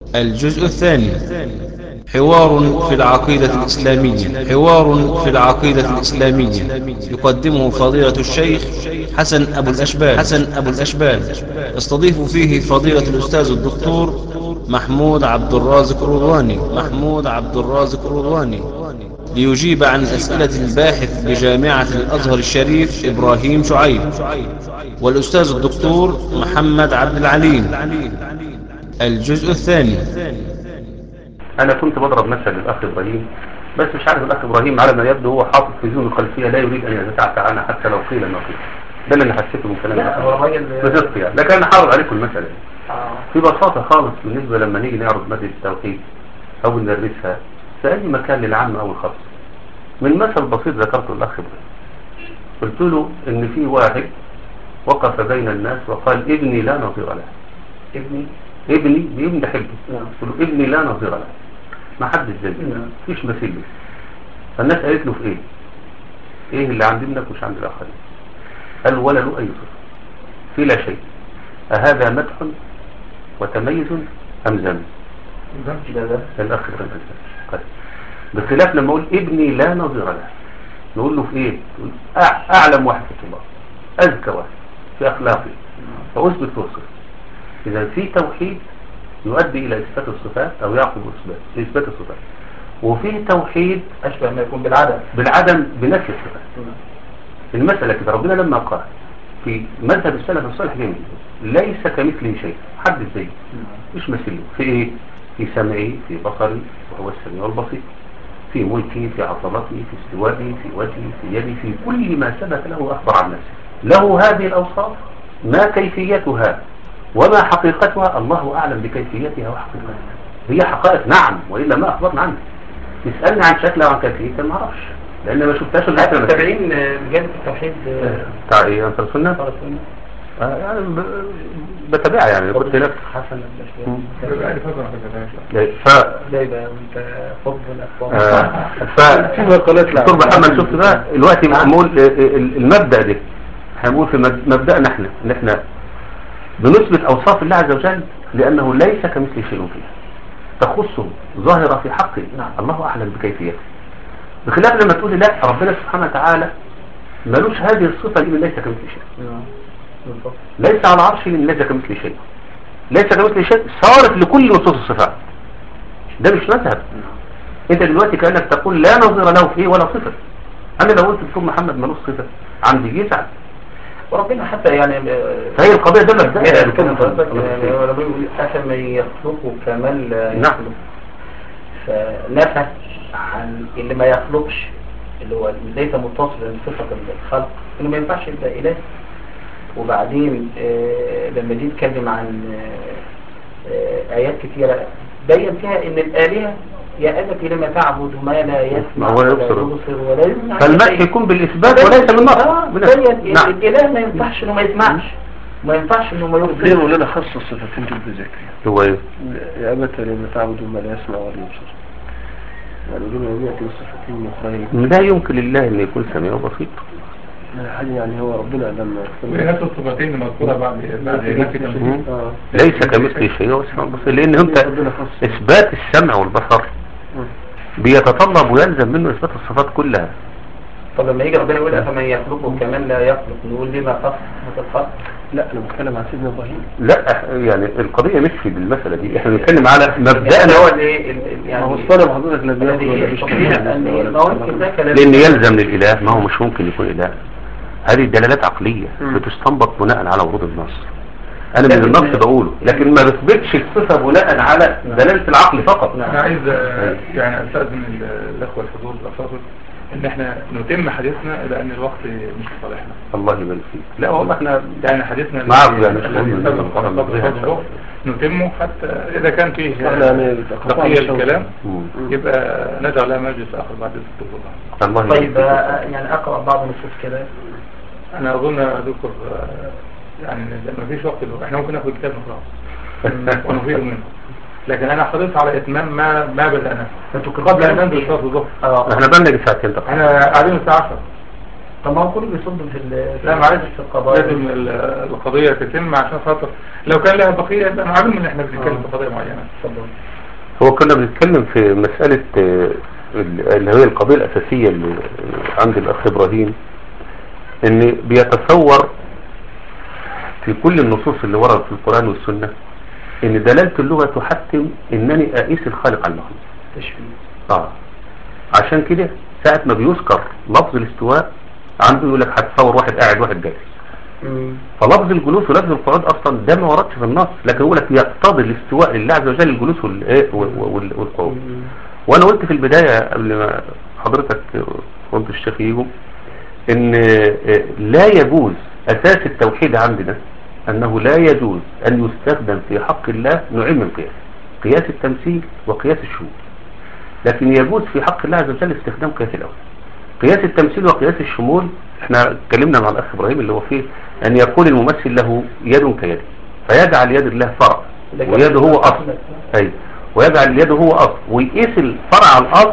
الجزء الثاني حوار في العقيدة الإسلامية حوار في العقيدة الإسلامية يقدمه فضيلة الشيخ حسن أبو الأشبال حسن أبو الأشبال يستضيف فيه فضيلة الأستاذ الدكتور محمود عبد الرازق الرضواني محمود عبد الرازق الرضواني ليجيب عن أسئلة الباحث بجامعة الأزهر الشريف إبراهيم شعيب والأستاذ الدكتور محمد عبد العليم الجزء الثاني انا كنت بضرب مثل للاخ ابراهيم بس مش عارف الاخ ابراهيم على ما يبدو هو حاطط في ذهنه خلفيه لا يريد ان يتعتع عنها حتى لو قيل ما قيل ده اللي انا حسيته من كلام لا هو الراجل بصدق يعني لكن انا حاول عليكم المساله دي. آه. في بساطه خالص بالنسبه لما نيجي نعرض ماده التوحيد او ندرسها في اي مكان للعام او الخاص من مثل بسيط ذكرته الاخ ابراهيم قلت له ان في واحد وقف بين الناس وقال ابني لا نظير له ابني ابني بابن بحبه نعم. قلت له ابني لا نظير له ما حدش زيه نعم. مفيش مثيل له فالناس قالت له في ايه ايه اللي عند ابنك مش عند الاخرين قال ولا له اي صفه في لا شيء أهذا مدح وتميز ام ذم ده ده الاخ ابراهيم الزمن. طيب. بخلاف لما اقول ابني لا نظير له نقول له في ايه تقول أع- اعلم واحد في الله اذكى واحد في اخلاقه فاثبت له الصفه اذا في توحيد يؤدي الى اثبات الصفات او يعقب اثبات اثبات الصفات وفي توحيد أشبه ما يكون بالعدد بالعدم بنفي الصفات المسألة كده ربنا لما قال في مذهب السلف الصالح جميل ليس كمثله شيء حد زي مش مثله في ايه في سمعي في بصري وهو السميع البصير في ملكي في عضلاتي في استوائي في وجهي في يدي في كل ما ثبت له أخبر عن نفسه له هذه الأوصاف ما كيفيتها وما حقيقتها الله أعلم بكيفيتها وحقيقتها هي حقائق نعم وإلا ما أخبرنا عنها تسألني عن شكلها وعن كيفيتها ما أعرفش لأن ما شفتهاش إلا أنا التابعين بجانب التوحيد بتاع إيه أنت السنة؟ قال السنة آه، يعني ب- بتابعها يعني كنت نفس حسن الأشياء بقالي فترة ما كتبهاش ف ازاي بقى وانت فضل الأفضل آه، ف دكتور محمد شفت بقى دلوقتي معمول آه، آه، المبدأ ده هنقول في مب- مبدأنا احنا ان احنا بنثبت اوصاف الله عز وجل لانه ليس كمثله شيء فيها تخصه ظاهرة في حقه نعم. الله اعلم بكيفيته بخلاف لما تقولي لا ربنا سبحانه وتعالى ملوش هذه الصفة لأن ليس كمثله شيء بالضبط ليس على عرشه لأن ليس كمثله شيء ليس كمثله شيء صارف لكل نصوص الصفات ده مش مذهب انت دلوقتي كأنك تقول لا نظير له فيه ولا صفة انا لو قلت دكتور محمد ملوش صفة عندي يزعل وربنا حتى يعني فهي القضية ده مبدأ يعني يا كده دكتور محمد. حضرتك يعني هو ربنا بيقول أفمن يخلق كمن لا نعم. يخلق فنفى عن اللي ما يخلقش اللي هو ليس متصلا بصفة الخلق انه ما ينفعش يبقى إله وبعدين آه، لما دي يتكلم عن آه، آه، آيات كثيرة بين فيها ان الآلهة يا أبت لما تعبد ما لا يسمع ولا ولا يبصر. يبصر ولا يسمع فالمدح يكون بالإثبات وليس آه، بالنص بين نعم الإله ما ينفعش انه ما يسمعش ما ينفعش انه ما ليه يبصر مولانا خص الصفتين دول بذكر هو ايه يا أبت لما تعبد ما لا يسمع ولا يبصر يعني دول لم يأتي الصفتين مخرجين لا يمكن لله ان يكون سميع بسيط حاجة يعني هو ربنا لما وهي نفس الصفتين المذكورة بعد بعد نفي تمثيل آه. ليس كمثله شيء هو السميع البصير لان انت ربنا خص اثبات السمع والبصر بيتطلب ويلزم منه اثبات الصفات كلها طب لما يجي ربنا يقول أفمن يخلقه كمان لا يخلق نقول ليه ما خلق ما الخلق لا أنا بتكلم عن سيدنا إبراهيم لا يعني القضية مش في المسألة دي احنا بنتكلم على يعني مبدأنا هو اللي ال- ما هو يعني الصلاة حضرتك لا بياكل ولا الذي بيشرب يستطيع ولا أن بيسمع ما هو ولا يمكن ده بيتكلم. كلام لان يلزم للاله ما هو مش ممكن يكون اله هذه دلالات عقلية مم. بتستنبط بناء على ورود النص انا من لكن- النص بقوله لكن ما بثبتش الصفة بناء على دلالة العقل فقط انا عايز آه، يعني استاذن ال- الاخوه الحضور الافاضل ان احنا نتم حديثنا لان الوقت مش في صالحنا الله يبارك فيك لا والله احنا يعني حديثنا معك الذي- يعني مش الذي مهم. سبق طبعاً وقد بغيها فضله نتمه حتى اذا كان فيه احنا يعني قطعنا بقية الشوط. الكلام مم. يبقى نجعل لها مجلس اخر بعد الدكتور الله يبارك طيب فيك. آه، يعني أقرأ بعض النصوص كده انا اظن اذكر آه، يعني ما فيش وقت دلوقتي. احنا ممكن ناخد كتاب نقراه ونفيد منه لكن انا حريص على اتمام ما ما بدأناه انتوا قبل ان ننزل صلاه الظهر اه احنا بقى لنا ساعتين تقريبا احنا قاعدين الساعه 10 طب ما هو كله بيصب في ال- لا معلش في القضايا لازم ال- القضية تتم عشان خاطر لو كان لها بقية يبقى معلوم ان احنا بنتكلم في قضية معينة اتفضل. هو كنا بنتكلم في مسألة آه، اللي هي القضية الأساسية اللي عند الأخ إبراهيم إن بيتصور في كل النصوص اللي وردت في القرآن والسنة إن دلالة اللغة تحتم إنني أقيس الخالق على المخلوق تشبيه آه عشان كده ساعة ما بيذكر لفظ الاستواء عنده يقول لك هتصور واحد قاعد واحد جالس فلفظ الجلوس ولفظ القعود اصلا ده ما وردش في النص لكن يقول لك يقتضي الاستواء لله عز وجل الجلوس وال- إيه وال- وال- والقعود وانا قلت في البداية قبل ما حضرتك قلت الشيخ يجو ان آه، لا يجوز اساس التوحيد عندنا انه لا يجوز ان يستخدم في حق الله نوعين من القياس قياس التمثيل وقياس الشهود لكن يجوز في حق الله عز وجل استخدام قياس الاول قياس التمثيل وقياس الشمول احنا اتكلمنا مع الاخ ابراهيم اللي هو فيه ان يكون الممثل له يد كيده فيجعل يد الله فرع ويده هو اصل اي ويجعل يده هو اصل ويقيس الفرع على الاصل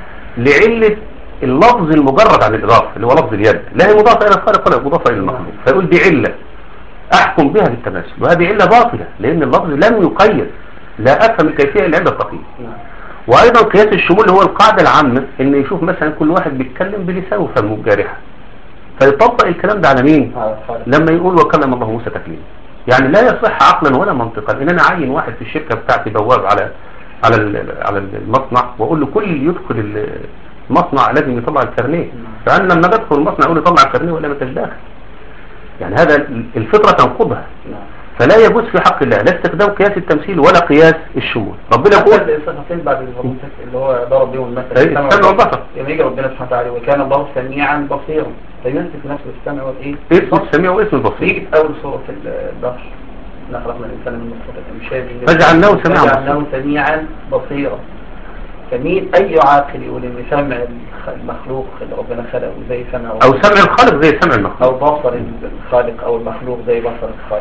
لعلة اللفظ المجرد عن الإضافة اللي هو لفظ اليد لا هي مضافة إلى الخالق ولا مضافة إلى المخلوق فيقول دي علة أحكم بها بالتماثل وهذه علة باطلة لأن اللفظ لم يقيد لا أفهم الكيفية إلا عند التقييد وأيضا قياس الشمول هو القاعدة العامة إن يشوف مثلا كل واحد بيتكلم بلسانه وفمه جارحة فيطبق الكلام ده على مين؟ على الخالق. لما يقول وكلم الله موسى تكليما يعني لا يصح عقلا ولا منطقا ان انا اعين واحد في الشركه بتاعتي بواب على على ال- على المصنع واقول له كل اللي يدخل ال- المصنع لازم يطلع الكارنيه فانا لما بدخل المصنع اقول له طلع الكارنيه ولا ما انتش داخل يعني هذا الفطره تنقضها نعم. فلا يجوز في حق الله لا استخدام قياس التمثيل ولا قياس الشمول ربنا حتى يقول الصفتين بعد الوظيفة اللي هو ضرب بيهم المثل أي، السمع السمع والبصر. لما يجي ربنا سبحانه وتعالى وكان الله سميعا بصيرا فينسف نفسه السمع والايه؟ اسم السميع واسم البصير بيجي في اول سوره في البحر احنا خلقنا الانسان من نطفه امشاج فجعلناه سميعا فجعلناه سميعا بصيرا فمين اي عاقل يقول ان سمع الخ- المخلوق اللي ربنا خلقه زي سمع او سمع الخالق زي سمع او المخلوق بصر الخالق او المخلوق زي بصر الخالق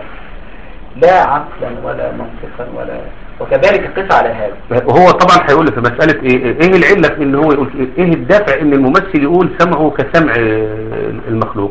لا عقلا ولا منطقا ولا وكذلك قس على هذا وهو طبعا هيقول في مسألة ايه ايه العلة في ان هو يقول ايه الدافع ان الممثل يقول سمعه كسمع آه، المخلوق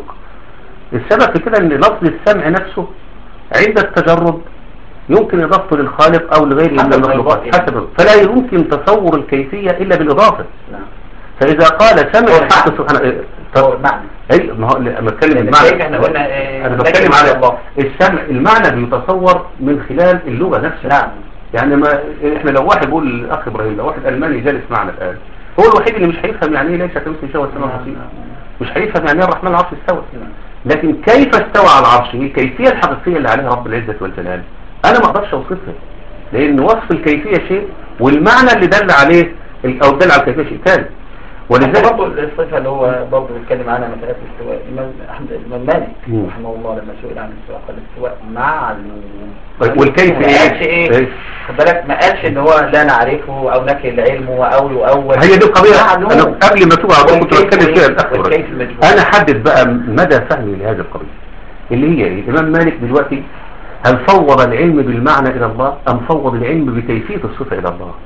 السبب في كده ان لفظ السمع نفسه عند التجرد يمكن اضافته للخالق او لغيره من حسب المخلوقات الإضافة. حسب فلا يمكن تصور الكيفية الا بالاضافة نعم فاذا قال سمع هو الحق المعنى. سبحانه إيه، هو طب المعنى اي ما هو لما اتكلم لأن المعنى كيف احنا قلنا آه، انا لكن بتكلم على على الله. السمع المعنى بيتصور من خلال اللغة نفسها نعم يعني ما احنا لو واحد بيقول الاخ ابراهيم لو واحد الماني جالس معنا الان هو الوحيد اللي مش هيفهم يعني ايه ليس كمثل شيء والسماء نعم، بصير نعم. مش هيفهم يعني ايه الرحمن العرش استوى نعم. لكن كيف استوى على العرش هي الكيفيه الحقيقيه اللي عليها رب العزه والجلال انا ما اقدرش اوصفها لان وصف الكيفيه شيء والمعنى اللي دل عليه او دل على الكيفيه شيء ثاني ولذلك برضه الصفة اللي هو برضه بيتكلم عنها مسألة الاستواء الإمام أحمد الإمام مالك مم. رحمه الله لما سئل عن الاستواء قال الاستواء معلوم طيب والكيف ما قالش ايه؟ إيه خد بالك ما قالش إن هو لا نعرفه أو نكل علمه وأول وأول هي دي القضيه معلوم. انا قبل ما تبقى على طول كنت والكيف بتكلم فيها إيه؟ الاخ والكيف إبراهيم. مجهول. انا حدد بقى مدى فهمي لهذه القضيه اللي هي ايه الامام مالك دلوقتي هل فوض العلم بالمعنى الى الله ام فوض العلم بكيفيه الصفه الى الله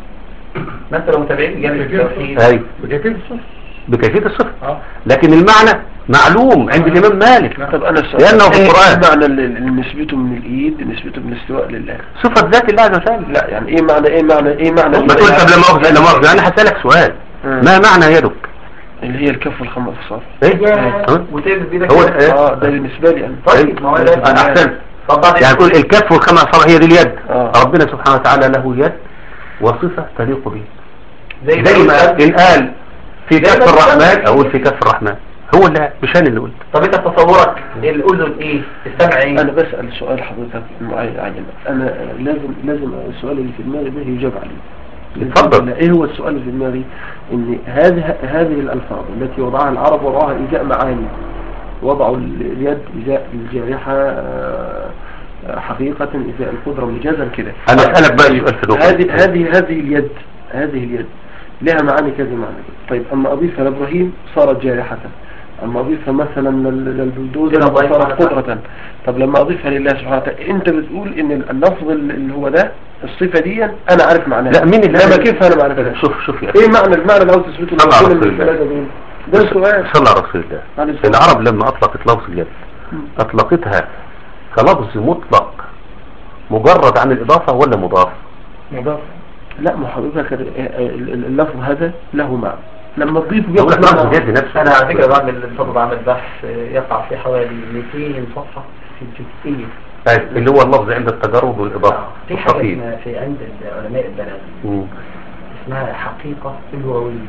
ما أنت لو متابعين جانب التوحيد اي بكيفية الصفر بكيفيه الصفه اه لكن المعنى معلوم عند الامام مالك طب انا السؤال لأنه في إيه القرآن. معنى اللي اللي نسبته من الايد نسبته من الاستواء لله صفه ذات الله عز وجل لا يعني ايه معنى ايه معنى ايه معنى ما تقول طب لما اخذ لما اخذ انا هسالك سؤال مم. ما معنى يدك اللي هي الكف والخمس صار ايه ها؟ وتقلب بيدك هو كده. إيه؟ اه ده بالنسبه لي انا طيب ما هو ده انا احسنت طبعا يعني كل الكف والخمس صار هي دي اليد آه. ربنا سبحانه وتعالى له يد وصفه تليق به زي زي ما قلت. ان قال في زي كف ما الرحمن قلت. اقول في كف الرحمن هو اللي مش انا اللي قلت طب انت تصورك الاذن ايه السمع ايه انا بسال سؤال حضرتك معين عين انا لازم لازم السؤال اللي في دماغي ده يجاب عليه اتفضل. لا، ايه هو السؤال اللي في دماغي ان هذه هذه الالفاظ التي وضعها العرب وضعها ازاء معاني وضعوا اليد ازاء الجارحه آه، آه، حقيقه ازاء القدره مجازا كده انا اسالك بقى سؤال في النقطه هذه دي. هذه هذه اليد هذه اليد لها معاني كذا معنى طيب اما اضيفها لابراهيم صارت جارحه اما اضيفها مثلا لل- للبلدوزر كده الله صارت سبحانه وتعالى. قدره طب لما اضيفها لله سبحانه وتعالى انت بتقول ان اللفظ اللي هو ده الصفه دي انا عارف معناها لا مين اللي لما قال- كيف انا ما عرفتهاش شوف شوف يا اخي ايه معنى المعنى اللي عاوز تثبته طبعا لما رسول كل الله. الثلاثه دول ده سؤال صلى على رسول الله عليه الصلاة العرب لما اطلقت لفظ اليد اطلقتها كلفظ مطلق مجرد عن الاضافة ولا مضاف مضاف لا ما حضرتك ال- ال- ال- اللفظ هذا له معنى لما تضيف يقول لك بياخد لفظ معنى. اليد نفسه انا على فكره بعمل الفضل بعمل بحث يقع في حوالي 200 صفحه في الجزئيه أيوة، اللي هو اللفظ عند التجرد والاضافة في حاجه مستقيم اسمها في عند علماء البلاغه مم. اسمها حقيقه اللغويه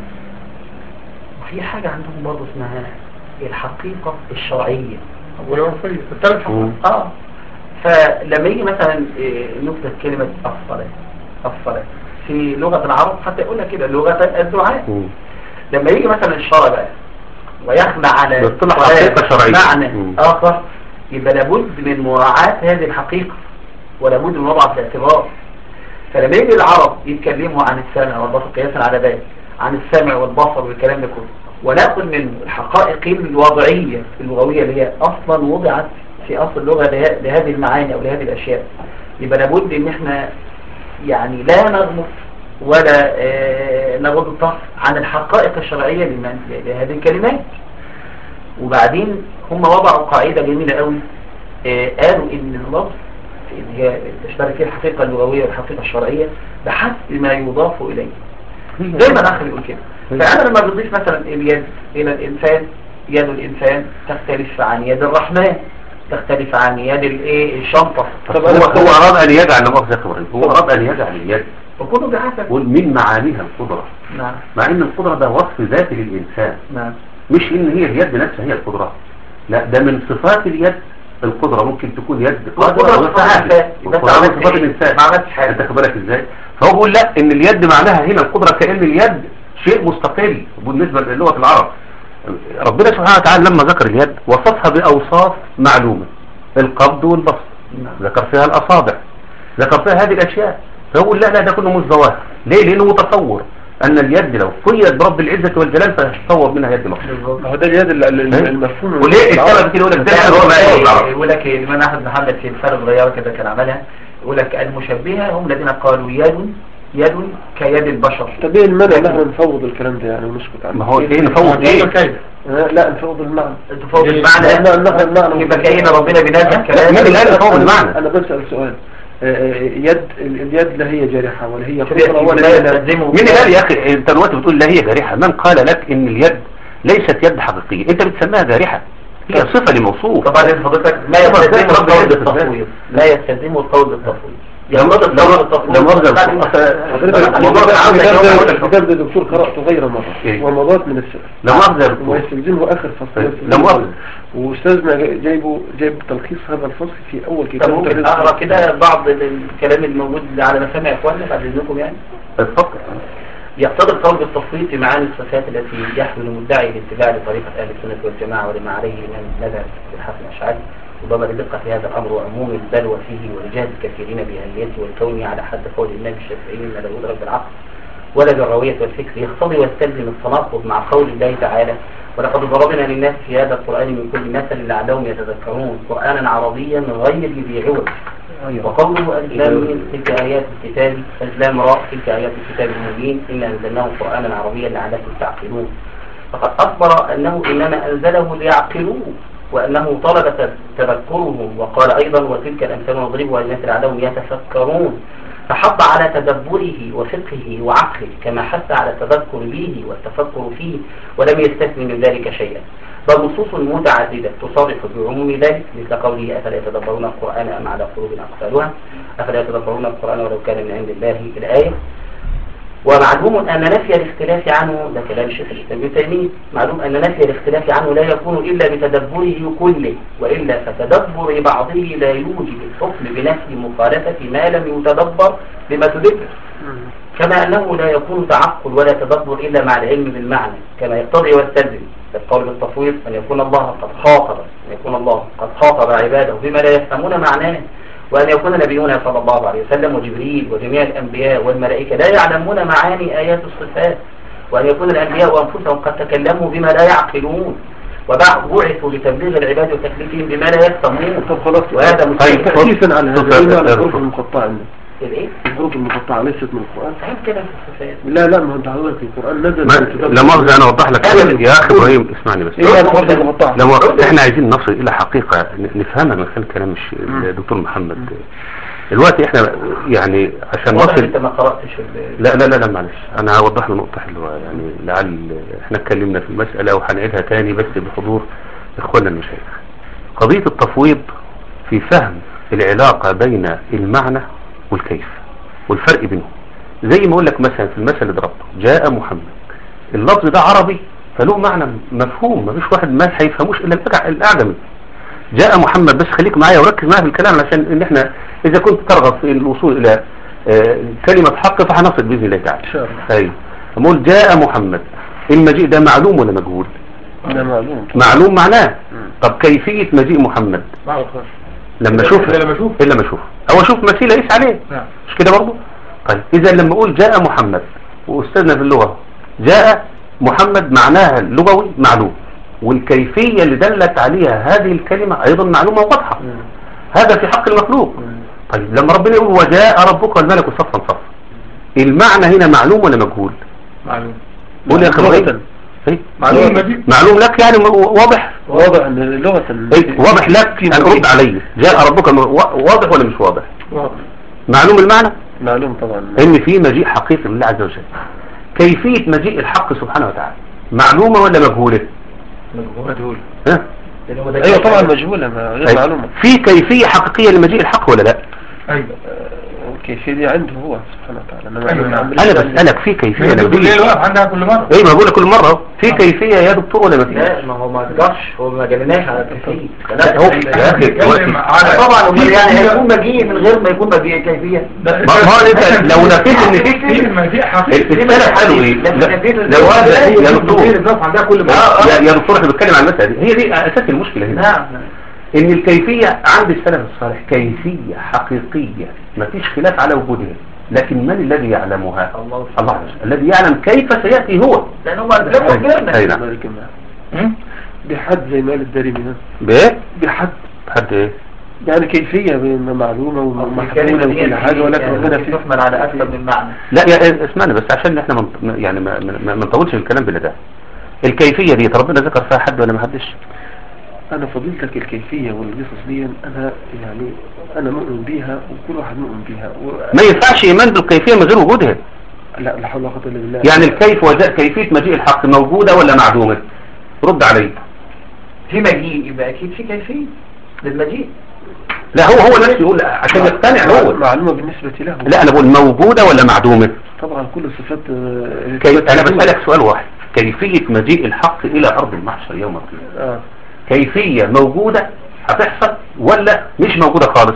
وفي حاجه عندهم برضه اسمها الحقيقه الشرعيه والعرفية الثلاث مم. حقائق اه فلما يجي مثلا إيه، نكتب كلمه الصلاه الصلاه في لغه العرب حتى يقول لك كده لغه الدعاء مم. لما يجي مثلا الشرع بقى ويخلع على بيطلع الصلاة حقيقة شرعية. معنى مم. آخر يبقى لابد من مراعاة هذه الحقيقة ولابد من وضعها في الاعتبار فلما يجي العرب يتكلموا عن السمع والبصر قياسا على ذلك عن السمع والبصر والكلام ده كله وناخد منه الحقائق الوضعية اللغوية اللي هي أصلا وضعت في أصل اللغة له- لهذه المعاني أو لهذه الأشياء يبقى لابد إن احنا يعني لا نغمض ولا آه، نغض الطرف عن الحقائق الشرعية لمن- لهذه الكلمات وبعدين هم وضعوا قاعدة جميلة قوي آه، قالوا ان اللفظ اللي هي تشترك فيه الحقيقة اللغوية والحقيقة الشرعية بحسب ما يضاف إليه دايما اخر يقول كده فانا لما بضيف مثلا اليد الى الانسان يد الانسان تختلف عن يد الرحمن تختلف عن يد الايه الشنطة طب هو هو اراد ان يجعل لمؤاخذة يا ابراهيم هو اراد ان يجعل اليد وكله بحسب يقول من معانيها القدرة نعم مع ان القدرة ده وصف ذاتي للانسان نعم مش ان هي اليد نفسها هي القدرة لا ده من صفات اليد القدرة ممكن تكون يد قادرة والقدرة ولا صفات فاعل الإنسان. بس والقدرة عملت من صفات إيه؟ الانسان ما عملتش حاجة. انت خد بالك ازاي فهو بيقول لا ان اليد معناها هنا القدرة كأن اليد شيء مستقل بالنسبة للغة العرب ربنا سبحانه وتعالى لما ذكر اليد وصفها بأوصاف معلومة القبض والبسط ذكر فيها الأصابع ذكر فيها هذه الأشياء فيقول لا لا ده كله مش ظواهر ليه لأنه متصور أن اليد لو قيد برب العزة والجلال فيتصور منها يد مخلوق ما هو ده اليد ال- ال- إيه؟ المفهوم وليه السبب كده يقول لك ده هو ما يقول العرب يقول لك الإمام أحمد محمد في رسالة صغيرة كده كان عملها يقول لك المشبهة هم الذين قالوا يد يد كيد البشر طب ايه المانع ان احنا نفوض الكلام ده يعني ونسكت عنه ما هو ايه نفوض ايه كيف آه، لا نفوض المعنى تفوض ليه؟ المعنى لا، لا، المعنى. يبقى كأن ربنا بينزل لا، كلام مين اللي قال نفوض أنا- المعنى انا بسأل سؤال آه، آه، يد ال- اليد لا هي جارحة ولا هي شوف يا قدرة سيدي، ولا لا هي يستلزمه مين اللي قال يا أخي أنت دلوقتي بتقول لا هي جارحة من قال لك إن اليد ليست يد حقيقية أنت بتسميها جارحة هي صفة لموصوف طبعا حضرتك ما يستلزمه القول بالتفويض لا يستلزمه القول بالتفويض يمرض القول بالتفويض لما أرجع حضرتك الموضوع ده عاوز الكتاب أجاوب ده- على الكتاب ده دكتور قرأته غير مرة إيه؟ ومضات من السنة لا مؤاخذة يا دكتور. ويستلزمه آخر فصل إيه؟ يستلزمه لا مؤاخذة. أول. وأستاذنا جاي- جايبه جايب تلخيص هذا الفصل في أول طب كتاب ممكن اقرا كده بعض الكلام الموجود على مسامع اخواننا بعد اذنكم يعني اتفضل يقتضي القول بالتفصيل في معاني الصفات التي يحمل المدعي الاتباع لطريقة أهل السنة والجماعة ولما عليه من مذهب الحسن الأشعري ربما لدقة هذا الأمر وعموم البلوى فيه ولجهل الكثيرين بأهليته والكون على حد قول النبي الشافعي إن لا يدرك بالعقل ولا بالروية والفكر يقتضي ويستلزم التناقض مع قول الله تعالى ولقد ضربنا للناس في هذا القرآن من كل مثل لعلهم يتذكرون قرآنا عربيا غير ذي عوج وقوله الإسلام تلك آيات الكتاب الإسلام راء تلك آيات الكتاب المبين إنا أنزلناه قرآنا عربيا لعلكم تعقلون فقد أخبر أنه إنما أنزله ليعقلوه وأنه طلب تذكرهم وقال أيضا وتلك الأمثال نضربها للناس لعلهم يتفكرون فحض على تدبره وفقهه وعقله كما حث على التذكر به والتفكر فيه ولم يستثني من ذلك شيئا بل نصوص متعددة تصرح بعموم ذلك مثل قوله أفلا يتدبرون القرآن أم على قلوب أقفالها أفلا يتدبرون القرآن ولو كان من عند الله الآية ومعلوم أن نفي الاختلاف عنه ده كلام الشيخ الإسلام ابن تيمية معلوم أن نفي الاختلاف عنه لا يكون إلا بتدبره كله وإلا فتدبر بعضه لا يوجب الحكم بنفي مخالفة ما لم يتدبر بما تدبر كما أنه لا يكون تعقل ولا تدبر إلا مع العلم بالمعنى كما يقتضي ويستلزم القول بالتفويض أن يكون الله قد خاطب أن يكون الله قد خاطب عباده بما لا يفهمون معناه وأن يكون نبينا صلى الله عليه وسلم وجبريل وجميع الأنبياء والملائكة لا يعلمون معاني آيات الصفات وأن يكون الأنبياء أنفسهم قد تكلموا بما لا يعقلون وبعثوا لتبليغ العباد وتكليفهم بما لا يفهمون طب خلاص وهذا طيب، تأسيسا على هذا اتفضل. إيه معنى اتفضل. الحروف المقطعة عندنا الايه؟ الحروف المقطعة ليست من القرآن فهم كده في الصفات لا لا ما انت حضرتك القرآن نزل ما من كتاب لا مؤاخذة انا اوضح لك أنا- يا اخي ابراهيم اسمعني بس ايه هي الحروف المقطعة لا مؤاخذة احنا عايزين نصل الى حقيقة ن- نفهمها من خلال كلام الش- الدكتور محمد دلوقتي احنا يعني عشان واضح إن نصل انت ما قراتش ال- لا لا لا لا معلش انا هوضح له نقطة حلوة يعني لعل احنا اتكلمنا في المسألة وهنعيدها تاني بس بحضور اخواننا المشايخ قضية التفويض في فهم العلاقة بين المعنى والكيف والفرق بينهم زي ما اقول لك مثلا في المثل اللي ضربته جاء محمد اللفظ ده عربي فله معنى مفهوم مفيش واحد ما هيفهموش الا الأجع- الاعجمي جاء محمد بس خليك معايا وركز معايا في الكلام عشان ان احنا اذا كنت ترغب في الوصول الى آه، كلمة حق فهنصل باذن الله تعالى إن شاء الله. ايوه نقول جاء محمد المجيء ده معلوم ولا مجهول ده معلوم معلوم معناه طب كيفية مجيء محمد ما أعرفهاش. لما اشوف إلا لما أشوف. الا لما اشوف او اشوف مثيل اقيس عليه نعم مش كده برضه طيب اذا لما اقول جاء محمد واستاذنا في اللغة جاء محمد معناها اللغوي معلوم والكيفية اللي دلت عليها هذه الكلمة ايضا معلومة وواضحة هذا في حق المخلوق طيب لما ربنا يقول وجاء ربك والملك صفا صفا المعنى هنا معلوم ولا مجهول معلوم قول يا اخي لغة. إبراهيم. إيه؟ معلوم المجيء معلوم لك يعني م- واضح واضح ان لغة إيه؟ واضح لك أن رد علي جاء ربك م- وا- واضح ولا مش واضح واضح معلوم المعنى معلوم طبعا ان في مجيء حقيقي لله عز وجل كيفية مجيء الحق سبحانه وتعالى معلومة ولا مجهولة مجهول ها؟ لأن هو ده ايوه كلام. طبعا مجهولة ما غير طيب. معلومة في كيفية حقيقية لمجيء الحق ولا لا أيوة الكيفية دي عنده هو سبحانه وتعالى انما أيوة، أنا نعم. عمري انا ما- بسألك في كيفية هي الليل لمجيء واقف عندها كل مرة ايه ما بقول لك كل مرة أهو. في كيفية يا دكتور ولا ما فيش لا ما هو ما قدرش هو ما جالناش على الكيفية لا، هو يا اخي دلوقتي نتكلم على طبعا امال يعني في- هيكون مجيء من غير ما يكون مجيء كيفية ده- ما ما هو انت لو نفيت ان في في كتير مجيء حقيقي السلف قالوا ايه لكن لا، نفيت لو هذا الزواج يا لا دكتور الناس عندها كل مرة يا يا دكتور احنا بنتكلم عن المسألة دي هي دي اساس المشكلة هنا نعم نعم. ان الكيفية عند السلف الصالح كيفية حقيقية ما فيش خلاف على وجودها لكن من الذي يعلمها الله الله عز وجل الذي يعلم كيف سيأتي هو لأن هو لفظ غيرنا اي نعم مالك المعنى. بحد زي ما قال الدارمي ها بايه بحد حد ايه يعني كيفية بين معلومة ومحمولة الكلمة دي وكل حاجة ولكن يعني ربنا ممكن فيه تحمل على أكثر من معنى لا يا إيه، اسمعني بس عشان احنا من يعني ما ما- ما ما نطولش الكلام بلا ده الكيفية دي ربنا ذكر فيها حد ولا ما حدش أنا فضيلتك الكيفية والقصص دي أنا يعني أنا مؤمن بيها وكل واحد مؤمن بيها و... ما ينفعش ايمان بالكيفية من غير وجودها لا لا حول ولا قوة إلا بالله يعني الكيف وجاء كيفية مجيء الحق موجودة ولا معدومة رد علي في مجيء يبقى أكيد في كيفية للمجيء لا هو هو نفسه يقول عشان يقتنع هو معلومة بالنسبة له لا انا بقول موجودة ولا معدومة طبعا كل الصفات آه، كي... صفات انا معلومة. بسألك سؤال واحد كيفية مجيء الحق الى ارض المحشر يوم القيامة آه. كيفية موجودة هتحصل ولا مش موجودة خالص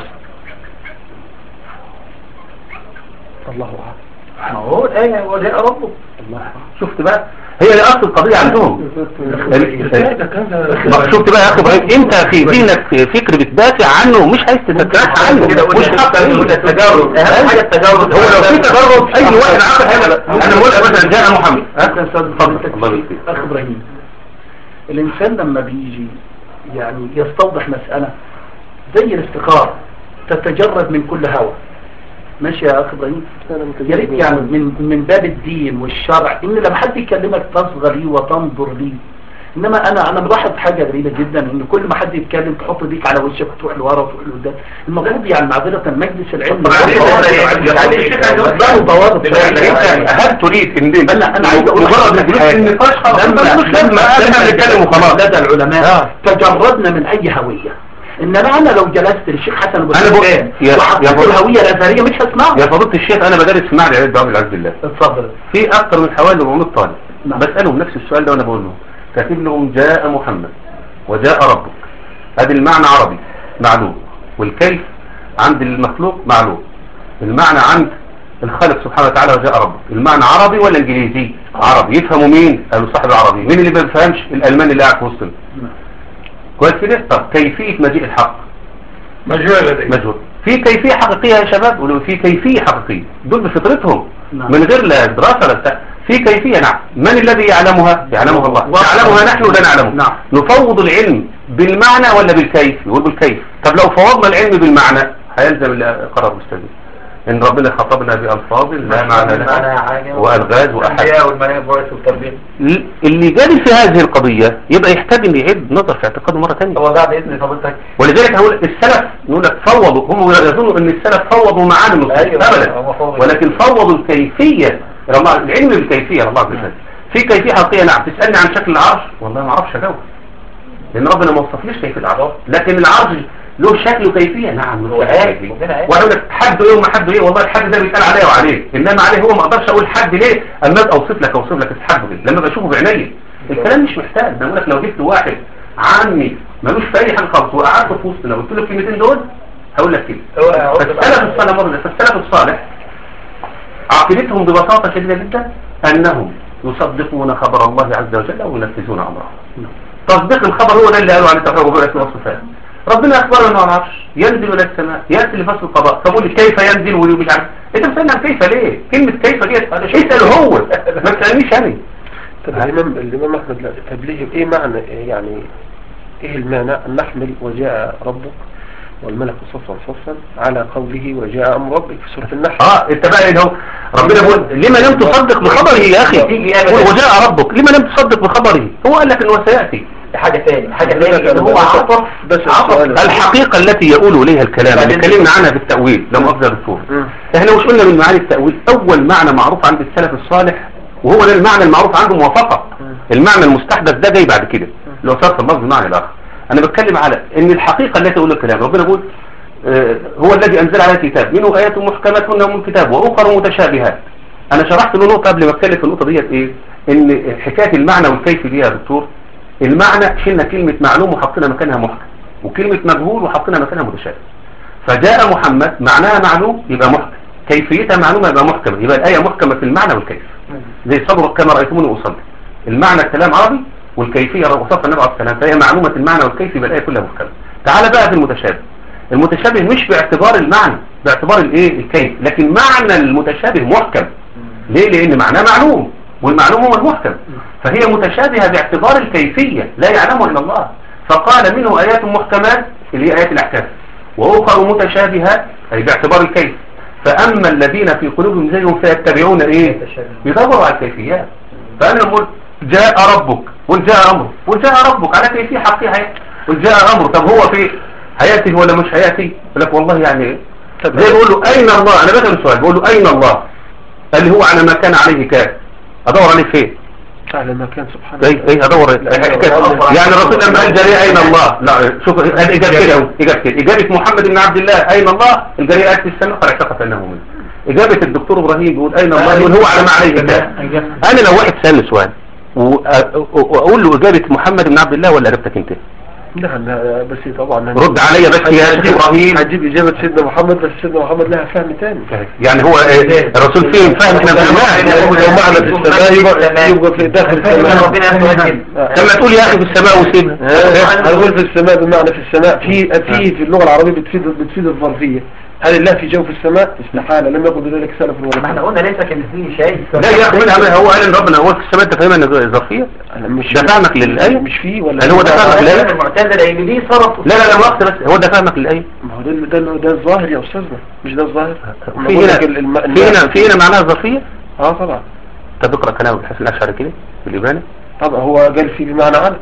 الله أعلم ما هو الآية وجاء ربه الله أعلم شفت بقى هي دي اصل القضية عندهم ازاي ده كان ما شفت بقى يا اخي ابراهيم انت في ذهنك فكر بتدافع عنه ومش عايز تتكلم عنه مش حق التجارب أهم حاجة التجارب هو لو في تجرب اي واحد عقل هنا انا بقول لك مثلا جاء محمد ها؟ اتفضل الله يبارك فيك أخ إبراهيم الإنسان لما بيجي يعني يستوضح مسألة زي الاستخارة تتجرد من كل هوى ماشي يا أخ إبراهيم أنا متجرد يا ريت يعني من من باب الدين والشرع إن لما حد يكلمك تصغى لي وتنظر لي إنما أنا أنا ملاحظ حاجة غريبة جدا إن كل ما حد يتكلم تحط ايديك على وشك وتروح لورا وتروح لقدام المفروض يعني معذرة مجلس العلم يفضلوا ضوابط انت هل تريد ان بل انا عايز اقول مجرد الجلوس في النقاش خلاص لما لما احنا بنتكلم وخلاص لدى العلماء آه. تجردنا من اي هوية انما انا لو جلست للشيخ حسن ابو أنا بقول- سفيان يا- وحطيت يا بقول- الهوية الازهرية مش هسمعه يا فضيلة الشيخ انا بدرس في معهد اعداد دعوة بالعز بالله اتفضل في اكثر من حوالي 400 طالب نعم. بسألهم نفس السؤال ده وانا بقول لهم كاتب لهم جاء محمد وجاء ربك هذا المعنى عربي معلوم والكيف عند المخلوق معلوم المعنى عند الخالق سبحانه وتعالى وجاء ربك المعنى عربي ولا انجليزي عربي يفهموا مين قالوا صاحب العربي مين اللي ما بيفهمش الالمان اللي قاعد في وسطنا كويس كده طب كيفية مجيء الحق مجهول لدي مجهول في كيفية حقيقية يا شباب ولو في كيفية حقيقية دول بفطرتهم نعم. من غير لا دراسة ولا بتاع في كيفية نعم من الذي يعلمها يعلمها الله واضح. يعلمها نحن ولا نعلمه نعم. نفوض العلم بالمعنى ولا بالكيف يقول بالكيف طب لو فوضنا العلم بالمعنى هيلزم اللي قرر الاستاذ ان ربنا خطبنا بألفاظ لا معنى معناها لها حاجة والغاز واحد الأنبياء والملائكة بعث وتبليغ اللي جادل في هذه القضية يبقى يحتاج ان يعيد نظر في اعتقاده مرة ثانيه هو بعد إذن فضيلتك ولذلك هقول السلف يقول لك فوضوا هم يظنوا ان السلف فوضوا معاني النصوص أيوة، ابدا هم فوضوا. ولكن فوضوا الكيفية رمى- العلم بالكيفية الله عز وجل في كيفية حقيقية نعم تسألني عن شكل العرش والله ما اعرفش اجاوب لان ربنا ما وصفليش كيفية العرش لكن العرش له شكل وكيفية نعم هو له شكل آية، وكيفية ربنا آية. وهقول لك حد ايه وما حد ايه والله الحد ده بيتقال عليا وعليه انما عليه هو ما اقدرش اقول حد ليه اما ابقى اوصف لك اوصف لك الحد ليه لما بشوفه بعينيا الكلام مش محتاج ده بقول لك لو جبت واحد عمي ملوش في اي حاجه خالص وقعدته في وسطنا وقلت له الكلمتين دول هقول لك كده هو هو فالسلف الصالح مرة فالسلف الصالح عقيدتهم ببساطة شديدة جدا أنهم يصدقون خبر الله عز وجل وينفذون أمره تصديق الخبر هو ده اللي قالوا عن التوحيد والاسم والصفات ربنا أخبرنا أنه على العرش ينزل إلى السماء يأتي لفصل القضاء فقول لي كيف ينزل ومش عارف أنت بتسألني عن كيف ليه؟ كلمة كيف دي اسأل هو ما تسألنيش أنا طب الإمام الإمام أحمد لا طب ليه إيه معنى يعني إيه المعنى أن نحمل وجاء ربك والملك صفا صفا على قوله وجاء أمر ربك في سورة النحل اه انت بقى هنا اهو ربنا بيقول لما لم تصدق بخبره يا اخي تيجي أبداً. قل وجاء ربك لما لم تصدق بخبره هو قال لك انه سياتي حاجة تاني حاجة لا، لا، تاني إن لا، هو بس- عطف بس عطف السؤال- الحقيقة التي يقول إليها الكلام اللي اتكلمنا عنها في التأويل لم أفضل الدكتور مم. احنا مش قلنا من معاني التأويل أول معنى معروف عند السلف الصالح وهو ده المعنى المعروف عنده موافقة المعنى المستحدث ده جاي بعد كده لو صرف اللفظ بمعنى الآخر أنا بتكلم على إن الحقيقة التي يقول الكلام ربنا يقول آه، هو الذي أنزل على الكتاب منه آيات محكمات هن أم الكتاب وأخر متشابهات أنا شرحت له نقطة قبل ما أتكلم في النقطة ديت إيه إن حكاية المعنى والكيف دي يا دكتور المعنى شلنا كلمة معلوم وحطينا مكانها محكم وكلمة مجهول وحطينا مكانها متشابه فجاء محمد معناها معلوم يبقى محكم كيفيتها معلومة يبقى محكمة يبقى الآية محكمة في المعنى والكيف زي صبر كما رأيتموني أصلي المعنى الكلام عربي والكيفية وصف النبي عليه السلام فهي معلومة المعنى والكيف يبقى الآية كلها محكمة تعال بقى في المتشابه المتشابه مش باعتبار المعنى باعتبار الايه الكيف لكن معنى المتشابه محكم ليه لان معناه معلوم والمعلوم هو المحكم فهي متشابهة باعتبار الكيفية لا يعلمها الا الله فقال منه ايات محكمات اللي هي ايات الاحكام واخر متشابهات اي باعتبار الكيف فاما الذين في قلوبهم زيهم فيتبعون ايه يدوروا على الكيفيات فانا نقول جاء ربك وجاء امره وجاء ربك على كيفية حقيقة وجاء امره طب هو في هياتي ولا مش هياتي يقول لك والله يعني ايه طب زي بقول له اين الله انا بسأل سؤال بقول له اين الله قال لي هو على ما كان عليه كان ادور عليه فين على ما كان سبحانه اي اي ادور يعني الرسول لما قال جريء اين الله لا شوف الاجابه كده اهو اجابه كده اجابه محمد بن عبد الله اين الله الجريء في السماء قد اعتقد انه منه اجابه الدكتور ابراهيم بيقول اين الله يقول هو على ما عليه كان انا لو واحد سالني سؤال وأ- واقول له اجابه محمد بن عبد الله ولا اجابتك انت لا لا بس طبعا رد عليا بس يا شيخ هنجيب- ابراهيم هنجيب إجابة سيدنا محمد بس سيدنا محمد لها فهم تاني يعني هو آه، الرسول فيهم فاهم احنا فهمناه لو معنى في السماء يبقى, يبقى في داخل السماء ربنا يسوع كده لما تقول يا اخي في السماء وسيبها هنقول في السماء بمعنى في السماء في في في اللغة العربية بتفيد بتفيد الظرفية هل الله في جو في السماء استحالة لم يقل بذلك سلف ولا ما احنا خلف. قلنا ليس كمثله شيء لا يا اخي منها هو قال ان ربنا هو في السماء انت فاهمها ان ظرفيه أنا مش ده فهمك للآية؟ مش فيه ولا هل هو ده فهمك للآية؟ المعتزله اللي دي صرف لا لا لا مؤاخذة بس هو ده فهمك للايه ما هو ده ده ده الظاهر يا أستاذنا مش ده الظاهر ما في بقول هنا لك ال- الم- في هنا في هنا معناها ظرفيه اه طبعا طب اقرا كلام ابن الحسن الاشعري كده في الابانه طبعا هو قال في بمعنى على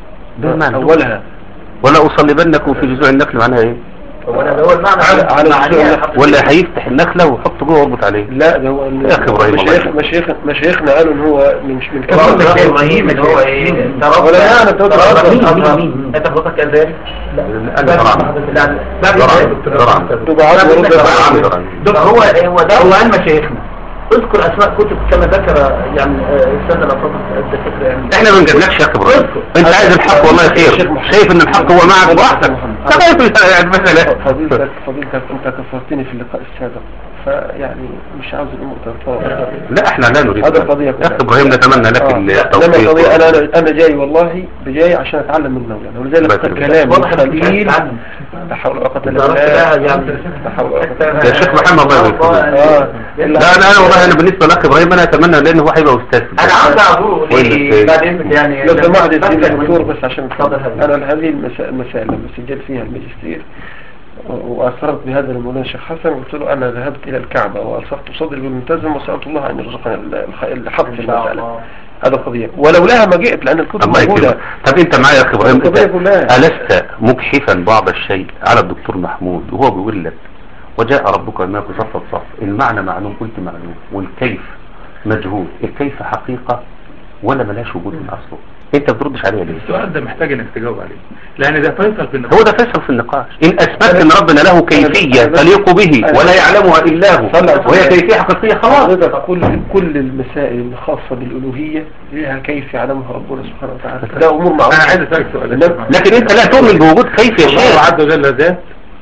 ده المعنى أولها ولا اصلبنكم في جذوع النخل معناها ايه هو ده هو المعنى على- على معنيها السنة. ولا هيفتح النخله ويحط جوه ويربط عليه لا ده هو ال- يا أخي إبراهيم الله مشايخ يرحمه. مشايخ مشايخنا قالوا ان هو مش من هو كلام مش ابراهيم اللي هو ايه انت رب ولا لا، أنا تقول رب- رب- رب- مين- مين؟ انت حضرتك كذلك انا زرعا لا لا زرعا زرعا تبقى عاد ورد زرعا زرعا دول هو هو ده هو علم مشايخنا اذكر اسماء كتب كما ذكر يعني آه، السنه الافاضل الدكاتره يعني احنا ما نجادلكش يا اخي ابراهيم انت عايز الحق والله خير شايف ان الحق هو معك براحتك طيب المسألة فضيلتك فضيلتك انت كفرتني في اللقاء السابق فيعني مش عاوز الامور تتطور لا احنا لا نريد هذا ذلك. قضية يا اخي ابراهيم نتمنى لك آه. التوفيق لما قضية انا انا انا جاي والله بجاي عشان اتعلم من مولانا ولذلك الله يكرمك. كلامي واضح إنك مش عايز قليل تتعلم. لا حول ولا قوة الا درست بقى بالله يعني لا حول ولا قوة يا شيخ محمد الله يبارك فيك. اه لا انا انا والله انا بالنسبه لاخ ابراهيم انا اتمنى لانه هو هيبقى استاذ في انا عاوز اعذره وين ليه الأستاذ؟ بعد اذنك يعني لو سمحت يا بس- سيدي الدكتور بس عشان اتفضل حبيبي. انا هذه المسا- المسائل لما سجلت فيها الماجستير وأثرت بهذا لمولانا الشيخ حسن قلت له أنا ذهبت إلى الكعبة وألصقت صدري بالملتزم وسألت الله أن يرزقنا الخ- الحق في إن شاء المسألة الله. هذا قضية ولولاها ما جئت لأن الكتب الله موجودة يكرمك طب انت معايا يا اخي ابراهيم القضية انت كلها. ألست مكحفا بعض الشيء على الدكتور محمود وهو بيقول لك وجاء ربك الماء صف صف المعنى معلوم قلت معلوم والكيف مجهول الكيف حقيقة ولا ملاش وجود من اصله انت بتردش عليها ليه السؤال ده محتاج انك تجاوب عليه لان ده فيصل في النقاش هو ده فيصل في النقاش ان اثبت ان ربنا له كيفية تليق به ولا يعلمها الا هو وهي كيفية حقيقية خلاص حضرتك كل كل المسائل الخاصة بالألوهية لها كيف يعلمها ربنا سبحانه وتعالى ده أمور معروفة انا عايز اسالك سؤال إنما- لكن انت لا تؤمن بوجود كيف يا الله شيخ عز وجل ذات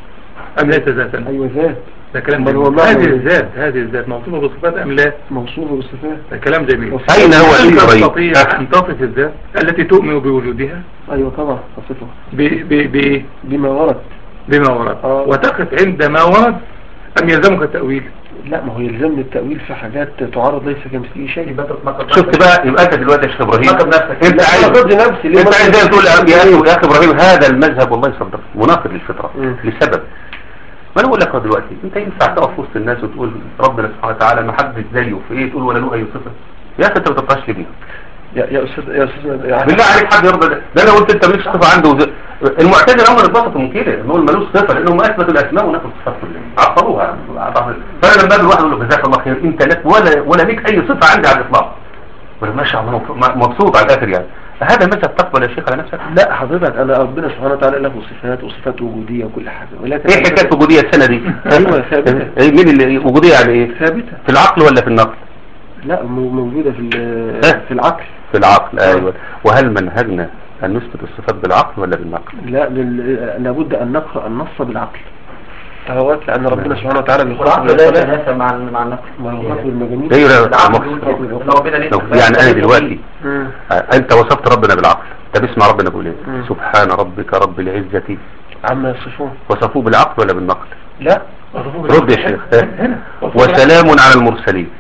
ام ليس ذاتا أيوة ذات ده كلام أمال جميل هو معنى هذه إيه؟ الذات هذه الذات موصوفه بصفات ام لا موصوفة بالصفات ده كلام جميل اين هو هل ابراهيم تستطيع ان تصف الذات التي تؤمن بوجودها أيوة طبعا تصفها ب- ب- ب- بما ورد بما ورد آه. وتقف عند ما ورد ام يلزمك التأويل لا ما هو يلزمني التأويل في حاجات تعرض ليس كمثله شيء يبقى تتناقض شفت بقى يبقى انت دلوقتي يا شيخ ابراهيم ناقض نفسك. انت لا، عايز أنا ضد نفسي ليه انت عايز ما- زي تقول يا اخي يا اخي ابراهيم هذا المذهب والله يصدق مناقض للفطره مم. لسبب ما انا اقول لك أهو دلوقتي انت ينفع تقف وسط الناس وتقول ربنا سبحانه وتعالى ما حدش زيه في ايه تقول ولا له اي صفه يا اخي انت ما تبقاش لي بيها يا يا أستاذ يا أستاذ يعني بالله عليك حد يرضى ده ده انا قلت انت مالكش صفه عنده وز... المعتزله هم اللي اتبسطوا من كده ان هو ملوش صفه لانهم اثبتوا الاسماء ونفوا الصفات كلها عطلوها فانا لما اقابل واحد اقول له جزاك الله خير انت لك ولا ولا ليك اي صفه عندي على الاطلاق ولا ماشي يا عم مبسوط على الاخر يعني هذا مذهب تقبل يا شيخ على نفسك لا حضرتك أنا ربنا سبحانه وتعالى له صفات وصفات وجودية وكل حاجة ولكن ايه حكايه وجوديه السنه دي أيوة ثابتة ايه مين اللي وجوديه يعني ايه ثابتة في العقل ولا في النقل لا مو- موجودة في ال- ها؟ في العقل في العقل ايوه وهل منهجنا ان نثبت الصفات بالعقل ولا بالنقل لا بال- لابد أن نقرأ النص بالعقل اهوت لأن ربنا سبحانه وتعالى بيخاطب والعقل لا الخلائق يتناسب مع مع النقل ما هو خاطب المجانين ايوه لا، العقل مقصود. بيقول كده. لو ربنا ليه لو- صفات يعني انا فليس دلوقتي مم. آه، انت وصفت ربنا بالعقل طب اسمع ربنا بيقول ايه مم. سبحان ربك رب العزة عما يصفون وصفوه بالعقل ولا بالنقل لا رد يا شيخ هنا وسلام على المرسلين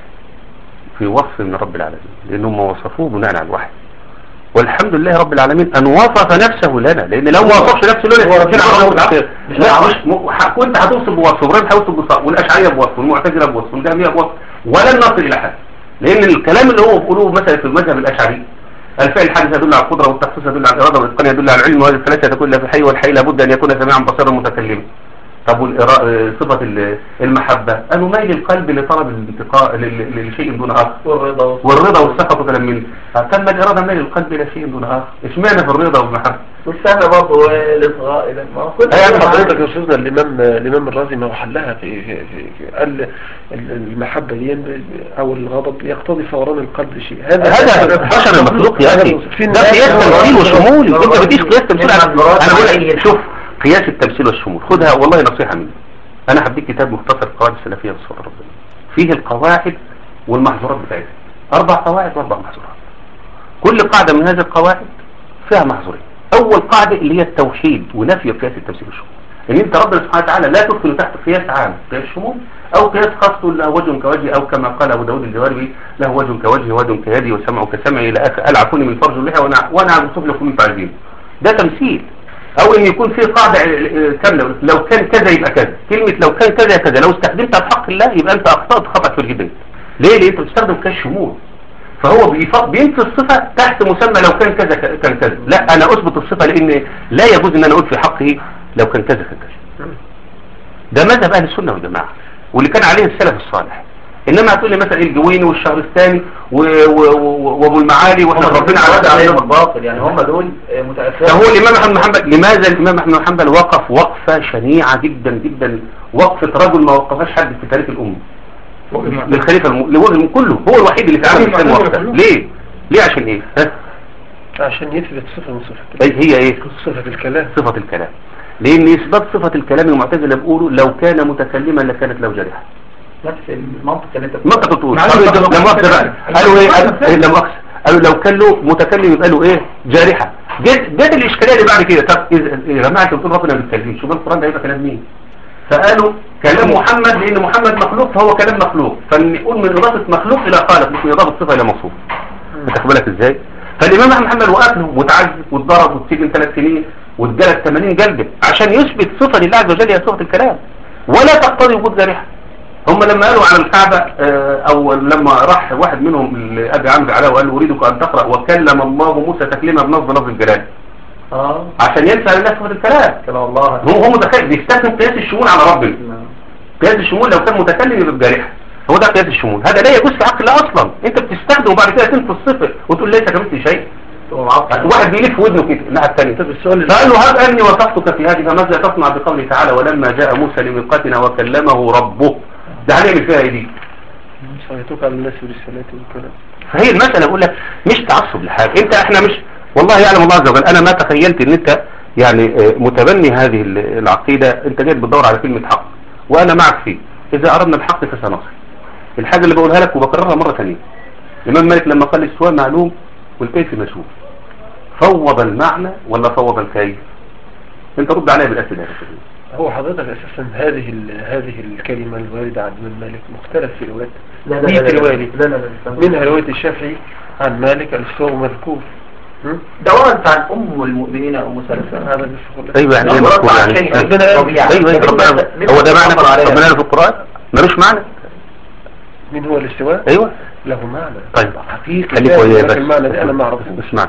في وصف من رب العالمين لانهم وصفوه بناء على الوحي والحمد لله رب العالمين ان وصف نفسه لنا لان لو ما وصفش نفسه لنا هو كده ربنا عمره بالعقل. بالعقل. لا مش م- ح- كنت هتوصف بوصف ابراهيم هيوصف بوصف والاشعريه بوصف والمعتزله بوصف والجهميه بوصف ولن نصل الى حد لان الكلام اللي هو بيقولوه مثلا في المذهب الاشعري الفعل الحادث يدل على القدره والتخصيص يدل على الاراده والاتقان يدل على العلم وهذه الثلاثه تكون لا في الحي والحي لابد ان يكون سميعا بصيرا متكلما طب والإرا- آه، صفة ال- المحبة أنه ميل القلب لطلب الانتقاء لل- لشيء دون آخر والرضا والصبر. والرضا والسخط وكلام من ده. تم الإرادة ميل القلب إلى شيء دون آخر اشمعنى في الرضا والمحبة والسهل برضه الإصغاء إلى ما هو كل يعني حاجة حضرتك يا استاذنا الامام الامام الرازي ما هو حلها في, في, في, في قال ال- المحبه دي او الغضب يقتضي فوران القلب شيء هذا بشر المخلوق يا أخي في ده قياس الناس- تمثيل وشمول أنت بتقيس قياس تمثيل على المراد أنا بقول عليه لك شوف قياس التمثيل والشمول خدها والله نصيحة مني أنا هديك كتاب مختصر قواعد السلفية بالصورة ربنا فيه القواعد والمحظورات بتاعتها أربع قواعد وأربع محظورات كل قاعدة من هذه القواعد فيها محظورين أول قاعدة اللي هي التوحيد ونفي قياس التمثيل والشمول ان انت ربنا سبحانه وتعالى لا تدخل تحت قياس عام قياس شمول او قياس خاص تقول له وجه كوجهي او كما قال ابو داود الجواربي له وجه كوجهي ويد كيدي وسمع كسمعي الى اخر العفوني من فرج اللحى وانا وانا اوصف لكم من تعزين ده تمثيل او ان يكون في قاعده آه، كامله لو كان كذا يبقى كذا كلمه لو كان كذا كذا لو استخدمتها في حق الله يبقى انت اخطات خطا كبير جدا ليه ليه انت بتستخدم قياس شمول فهو بيف- بينفي الصفة تحت مسمى لو كان كذا ك- كان كذا لا انا اثبت الصفة لان لا يجوز ان انا اقول في حقه لو كان كذا كان كذا ده مذهب اهل السنة والجماعة واللي كان عليه السلف الصالح انما هتقول لي مثلا الجويني والشهر الثاني و- و- و- وابو المعالي واحنا هم ربنا على على عليهم عليهم الباطل يعني هم دول آه، متأثرين فهو الامام احمد بن حنبل لماذا الامام احمد بن حنبل وقف وقفة شنيعة جدا جدا وقفة رجل ما وقفهاش حد في تاريخ الامة للخليفة الم... لوجه كله هو الوحيد اللي في عالم الاسلام وقفها ليه ليه عشان ايه ها؟ عشان يثبت صفه من صفات أي هي ايه صفه الكلام صفة الكلام لان اثبات صفة الكلام المعتزلة بيقولوا لو كان متكلما لكانت له جارحة نفس المنطق اللي انت ما انت بتقول معلش، طب طب- لما مؤاخذة بقى قالوا ايه قالوا إيه لما مؤاخذة قالوا لو كان له متكلم يبقى له ايه جارحة جت جت الاشكاليه اللي بعد كده طب إذا- يا جماعه انتوا بتقولوا ربنا ما بيتكلمش شوف القران ده هيبقى كلام مين فقالوا كلام محمد لان محمد مخلوق فهو كلام مخلوق فنقول من اضافه مخلوق الى خالق مش من اضافه صفه الى موصوف انت خد بالك ازاي فالامام احمد محمد وقف له وتعذب واتضرب واتسجن ثلاث سنين واتجلد 80 جلدة عشان يثبت صفة لله عز وجل هي صفة الكلام ولا تقتضي وجود جارحة هم لما قالوا على الكعبة آه، او لما راح واحد منهم لأبي عمرو علاء وقال له اريدك ان تقرأ وكلم الله موسى تكليما بنصب لفظ الجلال اه عشان ينسى لله صفة الكلام كلام الله هو هو متخيل بيستخدم قياس الشمول على ربنا قياس الشمول لو كان متكلم يبقى بجارحة هو ده قياس الشمول هذا لا يجوز في عقل الله اصلا انت بتستخدمه وبعد كده تنفي الصفر وتقول ليس كمثلي شيء واحد بيلف ودنه كده الناحيه الثانيه طب السؤال فقال له هب اني وصفتك في هذه فماذا تصنع بقوله تعالى ولما جاء موسى لميقاتنا وكلمه ربه ده هنعمل فيها ايه دي صيتك على الناس بالصلاة والكلام فهي المسألة بقول لك مش تعصب لحاجة انت احنا مش والله يعلم الله عز وجل انا ما تخيلت ان انت يعني آه، متبني هذه ال- العقيدة انت جاي بتدور على كلمة حق وانا معك فيه اذا اردنا الحق فسنصل الحاجة اللي بقولها لك وبكررها مرة ثانية الامام مالك لما قال الاستواء معلوم والكيف مشهور فوض المعنى ولا فوض الكيف انت رد عليا بالاسئله يا أخي. هو حضرتك اساسا هذه ال- هذه الكلمة الواردة عن الإمام مالك مختلف في روايات لا لا مية لا لا رواية لا لا لا منها رواية الشافعي عن مالك الاستواء مذكور هم؟ ده ورد عن ام المؤمنين ام سلمة هذا بس أقول لك. ايوه يعني ايه نظرة مذكور عن يعني شيء آه. ربنا قال طبيعي. ايوه ايوه ربنا لما- هو ده لما معنى نظر عليها. ربنا قال في القرآن ملوش معنى من هو الاستواء ايوه له معنى طيب حقيقي خليك وياي لكن بس المعنى ده انا ما اعرفوش اسمع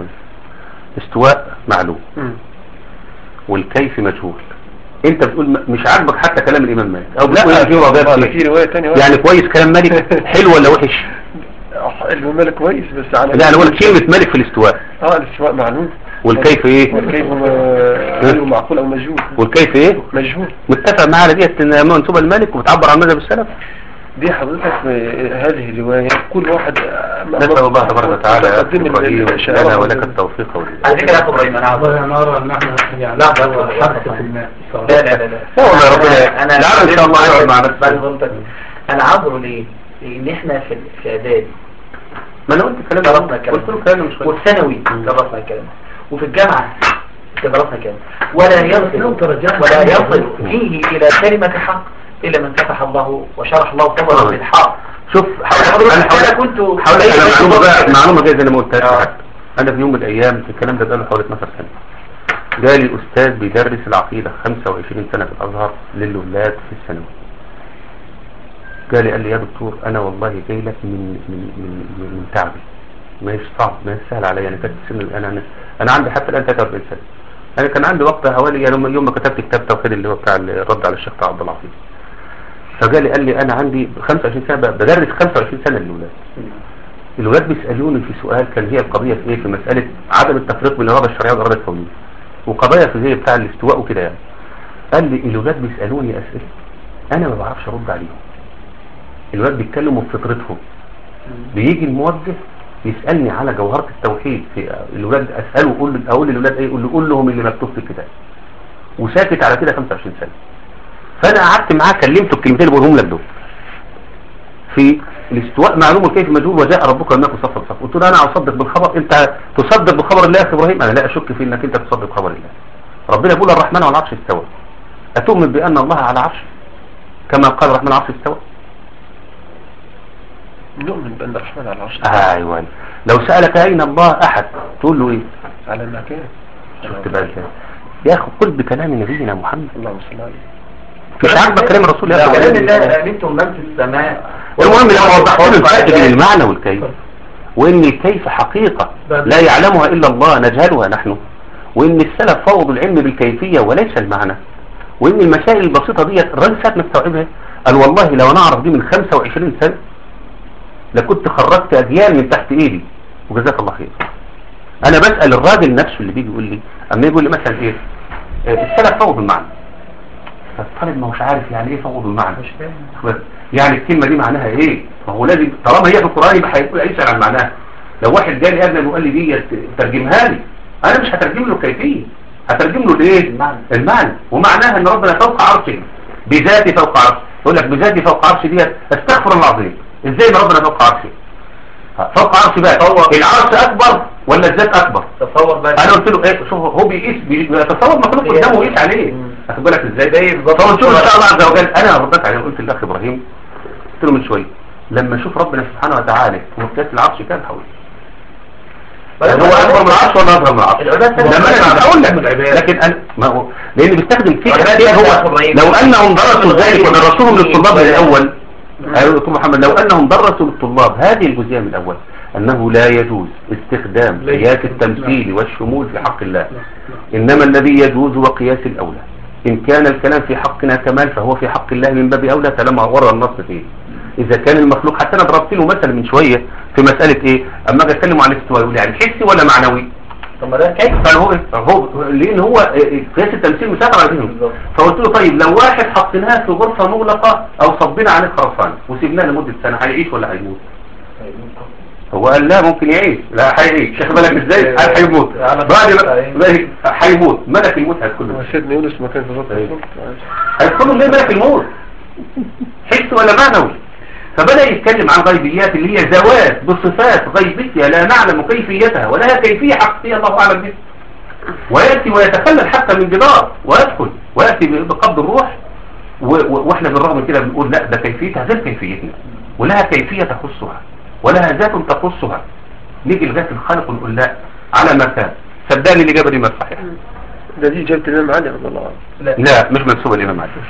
استواء معلوم مم. والكيف مجهول انت بتقول م- مش عاجبك حتى كلام الامام مالك او لا بتقول في رغبات طبعاً فيه. في رواية تانية يعني كويس كلام مالك حلو ولا وحش الإمام مالك كويس بس على لا انا بقول لك كلمه مالك في الاستواء اه الاستواء معلوم والكيف ايه والكيف م- غير معقول او مجهول والكيف ايه مجهول متفق معاه على ديت انها منسوبه لمالك وبتعبر عن مذهب السلف دي حضرتك آه، هذه الرواية كل واحد آه، نسال الله تبارك وتعالى يا مقدم أخي ابراهيم الشعار لنا والله. ولك التوفيق والهدايه على فكرة يا أخو إبراهيم أنا عاوز والله نرى ان احنا يعني لحظة هو لحظة حركة لحظة. الماء لا لا لا لا لا والله يا ربنا أنا لعل ان شاء الله يقعد مع بعد نفسه غلطك أنا عذره ليه؟ لأن إحنا في في إعدادي ما انا قلت الكلام ده درسنا الكلام قلت له كلام مش كويس وفي ثانوي درسنا الكلام وفي الجامعة درسنا الكلام ولا يصل ولا يصل فيه إلى كلمة حق إلا من فتح الله وشرح الله صدره بالحق شوف حضرتك انا أنا حاول كنت حاول انا معلومه بقى معلومه جايه زي ما قلت لك انا في يوم من الايام الكلام ده بقاله حوالي 12 سنه جالي استاذ بيدرس العقيده 25 سنه في الازهر للولاد في الثانوي جالي قال لي يا دكتور انا والله جاي لك من من من من, من تعبي ما هيش صعب ما هيش سهل عليا انا كنت سن انا انا انا عندي حتى الان 43 سنه انا كان عندي وقت حوالي يعني يوم ما كتبت كتاب توحيد اللي هو بتاع الرد على الشيخ عبد العظيم فجالي قال لي انا عندي 25 سنه بدرس 25 سنه للولاد الولاد بيسألوني في سؤال كان هي القضية في ايه في مسألة عدم التفريق بين الإرادة الشرعية والإرادة الكونية وقضايا في زي بتاع الاستواء وكده يعني قال لي الولاد بيسألوني أسئلة أنا ما بعرفش أرد عليهم الولاد بيتكلموا بفطرتهم بيجي الموجه يسألني على جوهرة التوحيد في الولاد أسأله أقول له أقول للولاد إيه أقول له قول لهم اللي مكتوب في الكتاب وساكت على كده 25 سنة فأنا قعدت معاه كلمته الكلمتين اللي بقولهم لك دول في الاستواء معلوم كيف مجهول وجاء ربك والملك صفا صفا قلت له انا اصدق بالخبر انت تصدق بخبر الله يا اخي ابراهيم انا لا اشك في انك انت تصدق بخبر الله ربنا يقول الرحمن على العرش استوى اتؤمن بان الله على عرش كما قال الرحمن على العرش استوى نؤمن بأن الرحمن على العرش ايوه لو سألك اين الله احد تقول له ايه على المكان شفت بقى ازاي يا اخي قل بكلام نبينا محمد اللهم صل عليه مش عاجبك كلام الرسول يا لا اخي كلام إبراهيم؟ الله أمنتم من في السماء المهم لما وضحت له الفرق بين المعنى والكيف وان الكيف حقيقة لا يعلمها الا الله نجهلها نحن وان السلف فوضوا العلم بالكيفية وليس المعنى وان المسائل البسيطة دي الراجل ساعة ما استوعبها قال والله لو انا اعرف دي من 25 سنة لكنت خرجت اجيال من تحت ايدي وجزاك الله خير انا بسأل الراجل نفسه اللي بيجي يقول لي اما يقول لي مثلا ايه آه، السلف فوضوا المعنى فالطالب ما هوش عارف يعني ايه فوضوا المعنى يعني الكلمة دي معناها ايه ما هو لازم طالما هي في القرآن يبقى هيقول يسأل عن معناها لو واحد جالي قبل وقال لي دي ترجمها لي انا مش هترجم له الكيفية هترجم له الايه المعنى. المعنى ومعناها ان ربنا فوق عرشه بذاتي فوق عرشه يقول لك بذاتي فوق عرشه ديت استغفر الله العظيم ازاي ما ربنا فوق عرشه ها، فوق عرشه بقى العرش اكبر ولا الذات اكبر تصور بقى انا قلت له ايه شوف هو بيقيس بيتصور مخلوق هي- قدامه ويقيس عليه مم. واخد بالك ازاي زي بالظبط فقلت له ان شاء الله عز وجل انا رديت عليه قلت للاخ ابراهيم قلت له من شويه لما اشوف ربنا سبحانه وتعالى في مقياس العرش كان حوالي يعني هو اكبر من العرش ولا اصغر من العرش العلماء لما انا مش هقول لك لكن أنا ما هو لان بيستخدم فيه كتير هو لو انهم درسوا ذلك ودرسوهم للطلاب من الاول ايوه دكتور محمد لو انهم درسوا للطلاب هذه الجزئيه من الاول انه لا يجوز استخدام قياس التمثيل والشمول في حق الله انما الذي يجوز هو قياس الاولى ان كان الكلام في حقنا كمال فهو في حق الله من باب اولى طالما ورى النص فيه اذا كان المخلوق حتى انا ضربت له مثل من شويه في مساله ايه اما اجي اتكلم عن الاستواء يقول يعني حسي ولا معنوي طب ما ده كيف قال هو إيه؟ هو لان هو إيه، قياس التمثيل مسافر على ذهنه بالظبط. فقلت له طيب لو واحد حطيناه في غرفه مغلقه او صبينا عليه خرسانه وسيبناه لمده سنه هيعيش ولا هيموت هو قال لا ممكن يعيش لا هيعيش شايف بالك ازاي قال هيموت بعد ما هيموت ملك الموت هيدخل له سيدنا يونس ما كان في غرفة أيوة. الصوت هيدخل له ليه ملك الموت حس ولا معنوي فبدأ يتكلم عن غيبيات اللي هي ذوات بصفات غيبية لا نعلم كيفيتها ولها كيفية حقيقية الله أعلم بها ويأتي ويتخلل حتى من جدار ويدخل ويأتي بقبض الروح و- و- واحنا بالرغم من كده بنقول لا ده كيفيتها غير كيفيتنا ولها كيفية تخصها ولها ذات تخصها نيجي لغاية الخالق ونقول لا على ما كان صدقني الإجابة دي ما صحيحة ده دي جابت الإمام علي رضي الله عنه لا مش منسوبة الإمام علي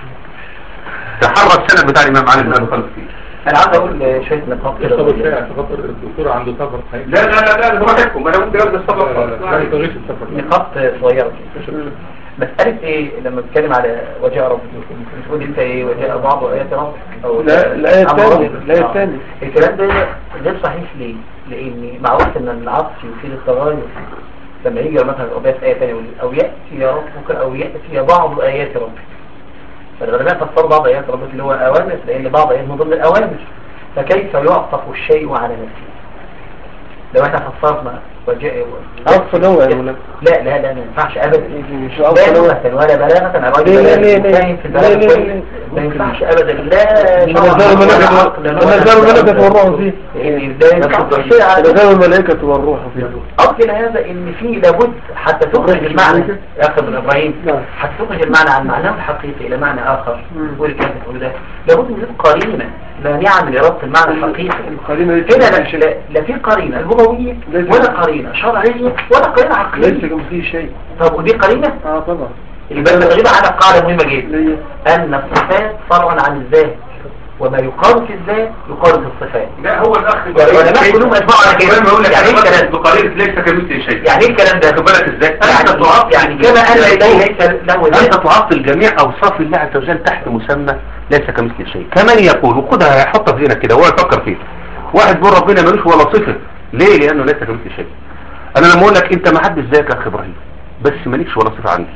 تحرى السند بتاع الإمام علي بن أبي طالب فيه انا عاوز اقول شويه نقاط كده الصبر فيها عشان خاطر الدكتور عنده سفر صحيح لا لا لا لا براحتكم انا ممكن ابدا لا الصبر لا تغيش السفر نقاط صغيره كده. مسألة ايه لما بنتكلم على وجاء رب بتقول انت ايه وجاء بعض آيات رب او لا الآية أمر الثانية رب. الآية آه. الثانية الكلام ده غير صحيح ليه؟ لان معروف ان العطف يفيد التغير لما يجي مثلا الأبيات في آية ثانية يقول أو يأتي ربك أو يأتي بعض آيات ربك فالعلماء فسروا بعض آيات ربك اللي هو أوامر لأن بعض آيات من ضمن الأوامر فكيف يعطف الشيء على نفسه لو احنا فسرنا وجاء عطف نوع يا مولانا لا لا لا ما ينفعش ابدا مش لا عطف نوع لغة ولا بلاغة الراجل ليه- بلاغة ليه- ليه- فاهم في ليه- البلاغة ليه- كويس ليه؟ ما ينفعش ابدا لا تنزل الملائكة تنزل الملائكة والروح فيه يعني لا ينفعش شيء على تنزل الملائكة والروح فيه أصل هذا إن في لابد حتى تخرج المعنى يا أخي ابن إبراهيم نعم. حتى تخرج المعنى عن معناه الحقيقي إلى معنى آخر مم. والكلام تقول ده لابد من قرينة مانعة من ربط المعنى الحقيقي القرينة دي هنا لا, لا, لا في قرينة لغوية ليس- ولا قرينة شرعية ولا قرينة ليس عقلية كمثله شيء طب ودي قرينة اه طبعا يبقى التغيير على قاعدة مهمة جدا ليه أن الصفات فرع عن الذات وما يقال في الذات يقال في الصفات لا هو الاخ والعلماء كلهم اجمعوا على كده بقول لك يعني ايه الكلام بقرينة ليس كمثل شيء يعني ايه الكلام ده خد بالك ازاي انت يعني تعطل يعني كما أن لديه ليس له انت ذات تعطل جميع اوصاف الله عز وجل تحت مسمى ليس كمثل شيء كمان يقول وخدها حطها في ذهنك كده وهو يفكر فيه واحد بيقول ربنا ملوش ولا صفه ليه لانه ليس كمثل شيء انا لما اقول لك انت ما حدش زيك يا اخي ابراهيم بس مالكش ولا صفه عندي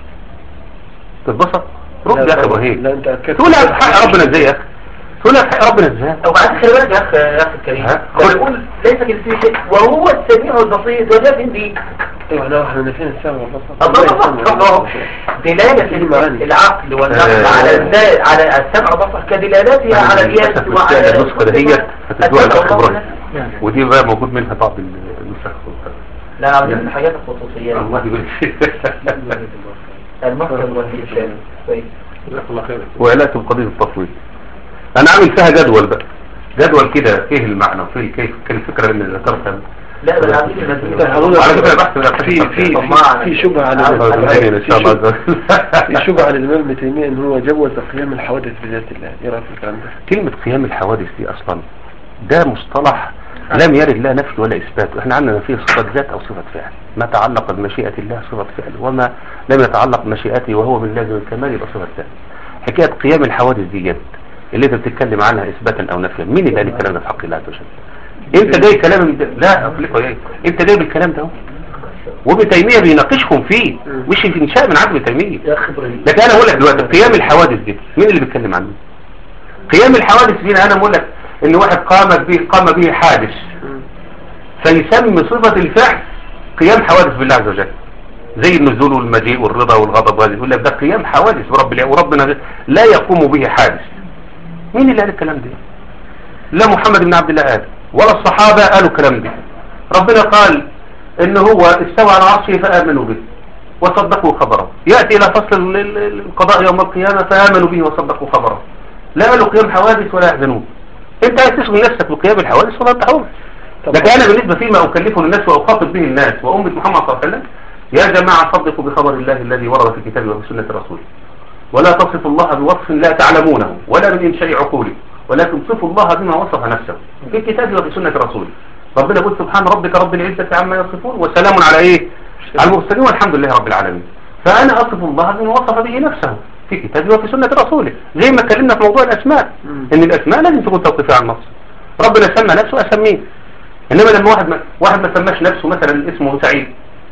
تتبسط رد يا اخي ابراهيم لا انت اكدت تقول لي حق ربنا ازاي يا اخي تقول لي حق ربنا ازاي وبعدين خلي بالك يا اخ يا اخ الكريم ها؟ لما يقول ليس كمثله شيء وهو السميع البصير وده فين دي ايوه احنا احنا نسينا السمع والبصر الله الله الله دلالة العقل والنقل آه. على الذات على السمع والبصر كدلالاتها على الياس وعلى النسخه دهيت هتدوها السمع الاخ والبصر. ابراهيم ودي بقى موجود منها بعض النسخ لا انا عاوزين الحاجات الخصوصيات الله يبارك فيك المحكم والإرشاد كويس جزاك الله خير وعلاج بقضية التفويض انا عامل فيها جدول بقى جدول كده ايه المعنى وفيه الكيف كان الفكرة اللي ذكرتها لا ده عاوزين الناس ده حضرتك- على فكرة بحث من في في طماعا. في شبهة على عاوز- الله في يبارك ان شاء الله شبهة- في شبهة على الإمام ابن تيمية إن هو جوز قيام الحوادث بذات الله إيه رأيك في الكلام ده؟ كلمة قيام الحوادث دي اصلا ده مصطلح لم يرد لا نفي ولا اثبات احنا عندنا فيه صفة ذات او صفة فعل ما تعلق بمشيئة الله صفة فعل وما لم يتعلق بمشيئته وهو من لازم الكمال يبقى صفة ذات حكاية قيام الحوادث دي جد اللي انت بتتكلم عنها اثباتا او نفيا مين اللي قال الكلام ده في حق الله عز وجل انت جاي كلام من ده لا اطلقه ايه انت جايب الكلام ده اهو وابن تيمية بيناقشهم فيه مش في انشاء من عند ابن تيمية يا اخي ابراهيم لكن انا اقول لك دلوقتي قيام الحوادث دي مين اللي بيتكلم عنه قيام الحوادث دي انا بقول لك ان واحد قام به قام به حادث فيسمي صفة الفعل قيام حوادث بالله عز وجل زي النزول والمجيء والرضا والغضب وهذه يقول لك ده قيام حوادث برب الله وربنا لا يقوم به حادث مين اللي قال الكلام ده لا محمد بن عبد الله قال ولا الصحابة قالوا الكلام ده ربنا قال ان هو استوى على عرشه فآمنوا به وصدقوا خبره يأتي إلى فصل ال- ال- القضاء يوم القيامة فآمنوا به وصدقوا خبره لا قالوا قيام حوادث ولا يحزنون انت عايز تشغل نفسك بقيام الحوادث ولا انت حر طب- لكن انا بالنسبه فيما اكلفه للناس واخاطب به الناس وامه محمد صلى الله عليه وسلم يا جماعه صدقوا بخبر الله الذي ورد في كتابه وفي سنه رسوله ولا تصفوا الله بوصف لا تعلمونه ولا من انشاء عقوله ولكن صفوا الله بما وصف نفسه في كتابه وفي سنه رسوله ربنا يقول سبحان ربك رب العزه عما يصفون وسلام على ايه على المرسلين والحمد لله رب العالمين فانا اصف الله بما وصف به نفسه في كتابه وفي سنه رسوله زي ما اتكلمنا في موضوع الاسماء مم. ان الاسماء لازم تكون توقيفيه عن النص ربنا سمى نفسه اسميه انما لما واحد ما واحد ما سماش نفسه مثلا اسمه سعيد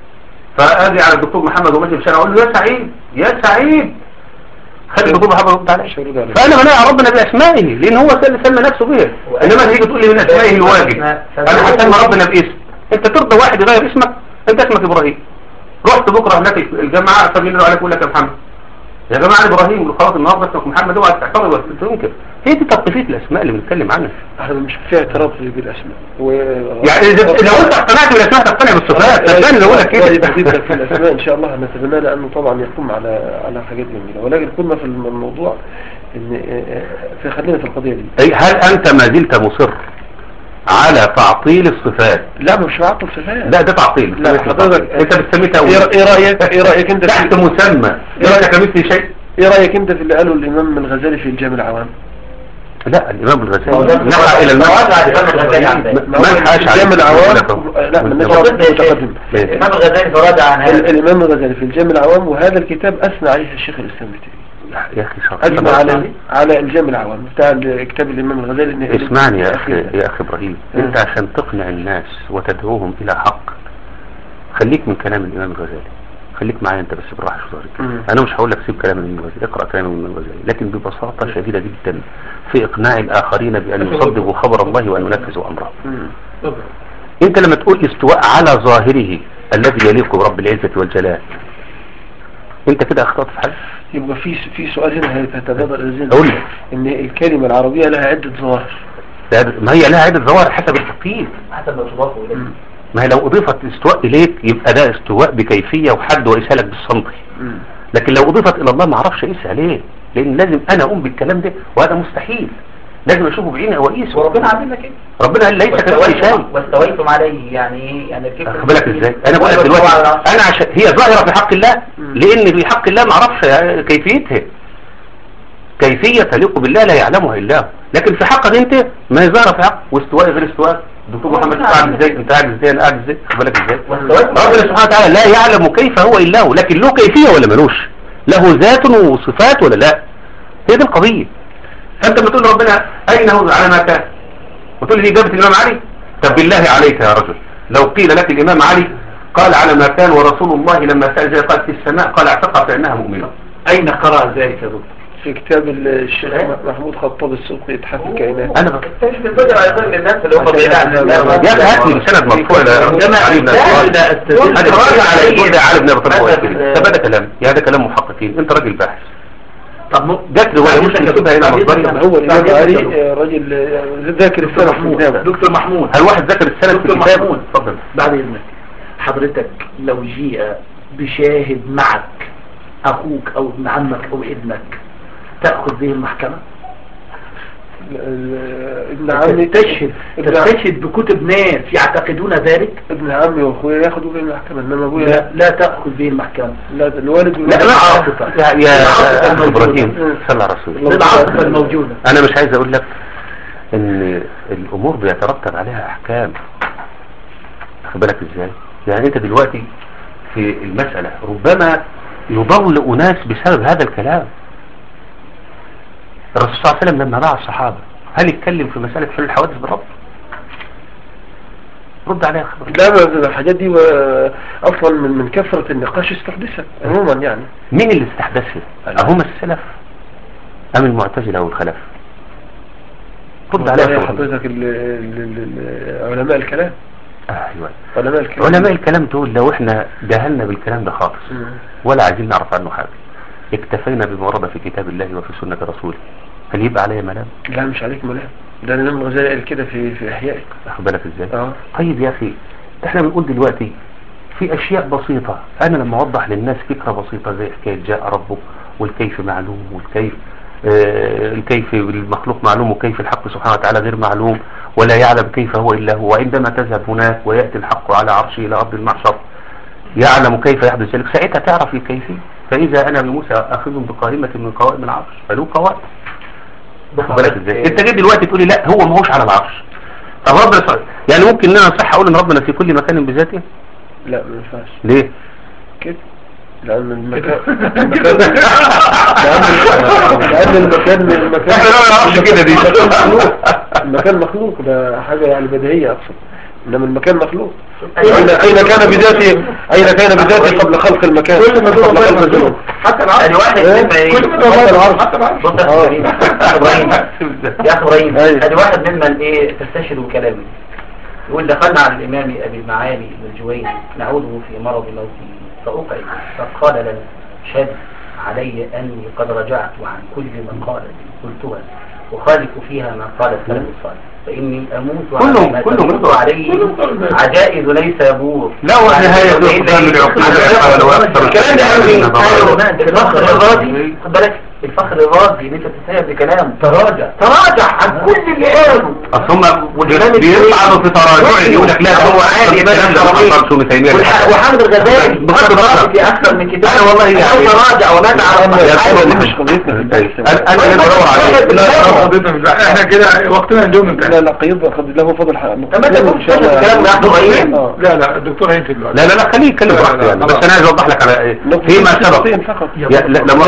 فاجي على الدكتور محمد وماشي في الشارع اقول له يا سعيد يا سعيد خلي الدكتور محمد يرد عليه مش هيرد عليه. فانا منع ربنا باسمائه لان هو اللي سمى نفسه بها انما تيجي تقول لي من اسمائه الواجب انا هسمى ربنا باسم انت ترضى واحد يغير اسمك انت اسمك ابراهيم رحت بكره هناك الجامعه فبيقولوا عليك يقول لك يا محمد يا جماعه أنا ابراهيم يقول خلاص النهارده اسمك محمد اوعى تعترض ولا تنكر هي دي توقيفيه الاسماء اللي بنتكلم عنها احنا مش في اعتراض بالاسماء و... يعني إذا لو انت اقتنعت بالاسماء تقتنع بالصفات صدقني لو اقول لك رأيي كده جدا في الاسماء ان شاء الله نتبنى لانه طبعا يقوم على على حاجات جميله ولكن كنا في الموضوع ان في خلينا في القضيه دي أي هل انت ما زلت مصر على تعطيل الصفات لا مش بعطل صفات لا ده تعطيل لا، حضرتك- انت بتسميه تأويل ايه ايه رايك ايه رايك انت تحت في مسمى ليس كمثل شيء ايه رايك انت في اللي قاله الامام الغزالي في الجامع العوام لا الامام هو الغزالي ده نحى الى تراجع المنهج الإمام الغزالي عن ذلك. ما نحاش على الجامع العوام لا من بالظبط. الناس متقدم الإمام الغزالي تراجع عن ال- هذا الامام الغزالي في الجامع العوام وهذا الكتاب اثنى عليه الشيخ الاسلام ابن تيميه يا اخي اثنى شرط على على الجامع العوام بتاع كتاب الامام الغزالي إن- اسمعني يا اخي الأخير ده. يا اخي ابراهيم مم. انت عشان تقنع الناس وتدعوهم الى حق خليك من كلام الامام الغزالي خليك معايا انت بس بالراحه شويه كده. مم. انا مش هقول لك سيب كلام الامام الغزالي اقرا كلام الامام الغزالي لكن ببساطه شديده جدا في اقناع الاخرين بان يصدقوا خبر الله وان ينفذوا امره مم. اتفضل. انت لما تقول استواء على ظاهره الذي يليق برب العزه والجلال انت كده اخطات في حاجه يبقى في في سؤال هنا هيتبادر الذهن قول لي. ان الكلمه العربيه لها عده ظواهر ده- ما هي لها عده ظواهر حسب التقييد حسب ما تضافه إليه مم. ما هي لو اضيفت استواء اليك يبقى ده استواء بكيفيه وحد وقيسها لك بالسنتي مم. لكن لو اضيفت الى الله ما اعرفش اقيسها ليه لان لازم انا اقوم بالكلام ده وهذا مستحيل لازم اشوفه بعيني او اقيسه وربنا عامل لك كده ربنا قال ليس كمثله شيء واستويتم واستويتم عليه يعني ايه يعني الكيف واخد بالك ازاي انا بقول لك دلوقتي انا عشان هي ظاهره في حق الله مم. لان في حق الله ما اعرفش كيفيتها كيفيه تليق بالله لا يعلمها الا هو لكن في حقك انت ما هي ظاهره في حق واستواء غير استواء دكتور محمد انت قاعد ازاي انت قاعد ازاي انا قاعد ازاي خد بالك ازاي واستويتم ربنا سبحانه وتعالى لا يعلم كيف هو الا هو لكن له كيفيه ولا ملوش له ذات وصفات ولا لا هي دي القضيه فانت بتقول لربنا اين هو على ما كان وتقول لي اجابه الامام علي طب بالله عليك يا رجل لو قيل لك الامام علي قال على ما كان ورسول الله لما سال زي قال في السماء قال اعتقى فانها مؤمنه أين قرأ ذلك يا دكتور في كتاب الشيخ محمود خطاب السوقي اتحاف الكائنات انا بقى اكتشف الفجر على ظل الناس اللي هم بعيد عن الله يا اخي هات لي سند مرفوع الى علي بن ابي طالب انا راجع على يقول ده علي بن ابي طالب هو يقول. طب هذا كلام يا هذا كلام محققين انت راجل باحث طب م- جت روايه مش نسيبها هنا مصدري طب هو الامام علي آه، راجل آه، ذاكر دكتور السنه في محمود كتابه دكتور محمود هل واحد ذكر السند في دكتور كتابه محمود. اتفضل بعد إذنك حضرتك لو جيء بشاهد معك أخوك أو ابن عمك أو ابنك تأخذ به المحكمة ال- ابن عمي تستشهد ابن عم- تستشهد بكتب ناس يعتقدون ذلك ابن عمي واخويا ياخدوا به المحكمه انما ابويا لا, لا لا تأخذ به المحكمة لا ده الوالد لا والوالد- لا يا يا العاطفة أخي الموجودة. ابراهيم صلى على رسول الله للعاطفة الموجودة انا مش عايز اقول لك ان الامور بيترتب عليها احكام واخد بالك ازاي يعني انت دلوقتي في المسألة ربما يضل اناس بسبب هذا الكلام الرسول صلى الله عليه وسلم لما دعا الصحابة هل يتكلم في مسألة حل الحوادث بالرب رد عليها خبر لا ما- الحاجات دي آه، اصلا من من كثره النقاش استحدثت عموما يعني مين اللي استحدثها هم السلف ام المعتزلة او الخلف رد عليها والله خبر حضرتك ال- ال- ال- علماء الكلام ايوه علماء الكلام علماء الكلام دول لو احنا جهلنا بالكلام ده خالص مم. ولا عايزين نعرف عنه حاجة اكتفينا بما ورد في كتاب الله وفي سنة رسوله هل يبقى عليه ملام لا مش عليك ملام ده الامام الغزالي قال كده في في احيائك واخد بالك ازاي اه طيب يا اخي احنا بنقول دلوقتي في اشياء بسيطة انا لما اوضح للناس فكرة بسيطة زي حكاية جاء ربك والكيف معلوم والكيف آه الكيف المخلوق معلوم وكيف الحق سبحانه وتعالى غير معلوم ولا يعلم كيف هو إلا هو وعندما تذهب هناك ويأتي الحق على عرشه إلى أرض المحشر يعلم كيف يحدث ذلك ساعتها تعرف الكيفية فإذا أنا بموسى أخذ بقائمة من قوائم العرش فله قوائم واخد بالك ازاي انت جاي دلوقتي تقولي لا هو ما هوش على العرش طب ربنا سبحانه يعني ممكن ان انا صح اقول ان ربنا في كل مكان بذاته لا ما ينفعش ليه كده لأن المكان المكان لأن لأن المكان المكان احنا لا نعرفش كده دي المكان مخلوق المكان مخلوق ده حاجة يعني بديهية أقصد إنما المكان مخلوق أين أين كان بذاته أين كان بذاته قبل خلق المكان كل ما دون قبل الله خلق مخلوق. الزمن حتى العرش يعني واحد إيه؟ مما ايه كل ما دون الله العرش. حتى العرش بص يا آه. أخي ابراهيم يا اخي ابراهيم أيوة. ادي واحد ممن ايه تستشهد كلامي يقول دخلنا على الامام ابي المعالي الجويني نعوده في مرض موته فاقعد فقال لنا شد علي اني قد رجعت عن كل مقالة قلتها وخالف فيها ما قال السلف الصالح فاني اموت كلهم- على ما كلهم تموت رضوا. عليه عجائز ليس يبور لا ونهاية القرآن العقيدة ولا أكثر الكلام ده قالوا مين؟ قالوا الفخر الرازي خد بالك الفخر الرازي اللي انت بتتهم بكلام تراجع تراجع عن كل اللي قاله اصل هم والإمام بيطعنوا في تراجع يقول لك لا ده هو عادي الكلام ده ما حصلش ابن تيمية اللي والح- حصل. وحامد الغزالي بغض النظر. في اكثر من كتاب أنا والله يعني- هو تراجع ومات على يا الحال. أخي، مش قضيتنا في البحث انا انا اللي بدور عليه لا قضيتنا في البحث. احنا كده وقتنا نجوم انت لا لا قيد قد له فضل حق طب ما انت كنت بتشرح الكلام ده يا ابراهيم آه. لا لا الدكتور هيمشي دلوقتي لا لا لا خليه يتكلم لا، لا، براحته يعني خلاص. بس انا عايز اوضح لك على ايه نقطة فيما سبق نقطتين فقط يا لا لما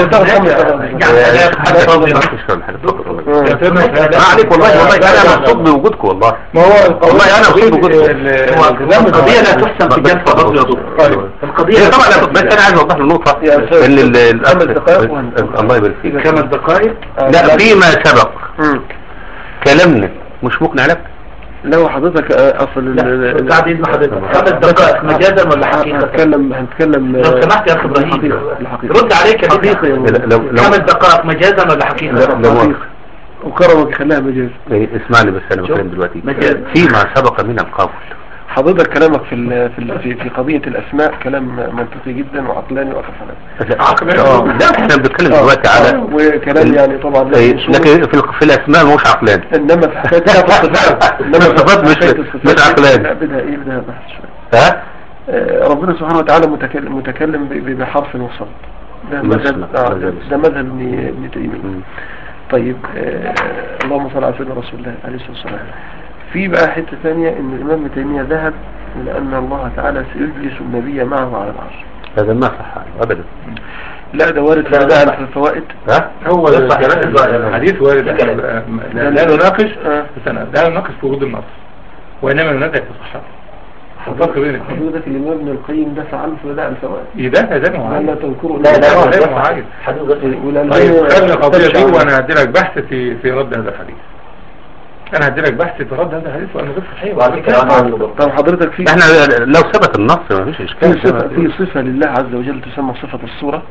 يا سيدنا ما عليك والله والله انا مبسوط بوجودكم والله ما هو والله انا مبسوط بوجودكم القضية لا تحسم في جلسة فضل يا دكتور القضية هي لا طبعا تحسم لا، بس انا عايز اوضح له نقطه يا أستاذ، ان ال- ال- خمس دقائق وهن- الله يبارك فيك خمس دقائق لا فيما سبق مم. كلامنا مش مقنع لك لو حضرتك آه، اصل ال- ال- بعد اذن حضرتك خمس دقائق مجازا ولا حقيقة هنتكلم هنتكلم لو سمحت يا اخي ابراهيم الحقيقة الحقيقة رد عليك يا حقيقة يا بيه. لا، لو لو خمس دقائق مجازا ولا لا، حقيقة لا مؤاخذة. حقيقة وكرمك خليها مجاز إيه، اسمعني بس انا بتكلم دلوقتي مجال. فيما سبق من القول حضرتك كلامك في ال- في ال- في في قضية الأسماء كلام منطقي جدا وعقلاني وأخف على عقلاني. آه، لا احنا بنتكلم دلوقتي على وكلام يعني طبعا له إيه، أصول. لكن في ال- في الاسماء مش عقلاني انما في حكايه لا، في الصفات انما في الصفات مش- حكاية الصفات مش عقلاني. لا، بدها ايه بدها بحث شويه ها آه، ربنا سبحانه وتعالى متكلم متكلم ب- ب- بحرف وصل ده مثلا، مذهب آه، مذهب. ده مذهب ابن ابن تيميه مم. طيب آه، اللهم صل على سيدنا رسول الله عليه الصلاه والسلام في بقى حته ثانيه ان الامام ابن تيميه ذهب الى ان الله تعالى سيجلس النبي معه على العرش هذا ما صح ابدا لا ده وارد في لا، بدائع لا. في الفوائد ها هو ده صحيح. الكلام- الحديث وارد ده كلام. لا لا نناقش آه. استنى، لا نناقش في وجود النص وانما ننازع في صحته الفرق بين الاثنين حضرتك الامام ابن القيم دافع عنه في بدائع الفوائد يدافع زي ما هو لا عايز لا تنكروا لا لا آه، لا زي ما هو عايز حديث غير صحيح. والألباني طيب خلي القضية دي استشعر. وانا هدي لك بحث في في رد هذا الحديث انا هدي لك بحث في رد هذا الحديث وانه غير صحيح وعلى فكرة أنا عنده برضه. طب حضرتك في احنا لو ثبت النص ما فيش في اشكال صفة, في صفة لله عز وجل تسمى صفة الصورة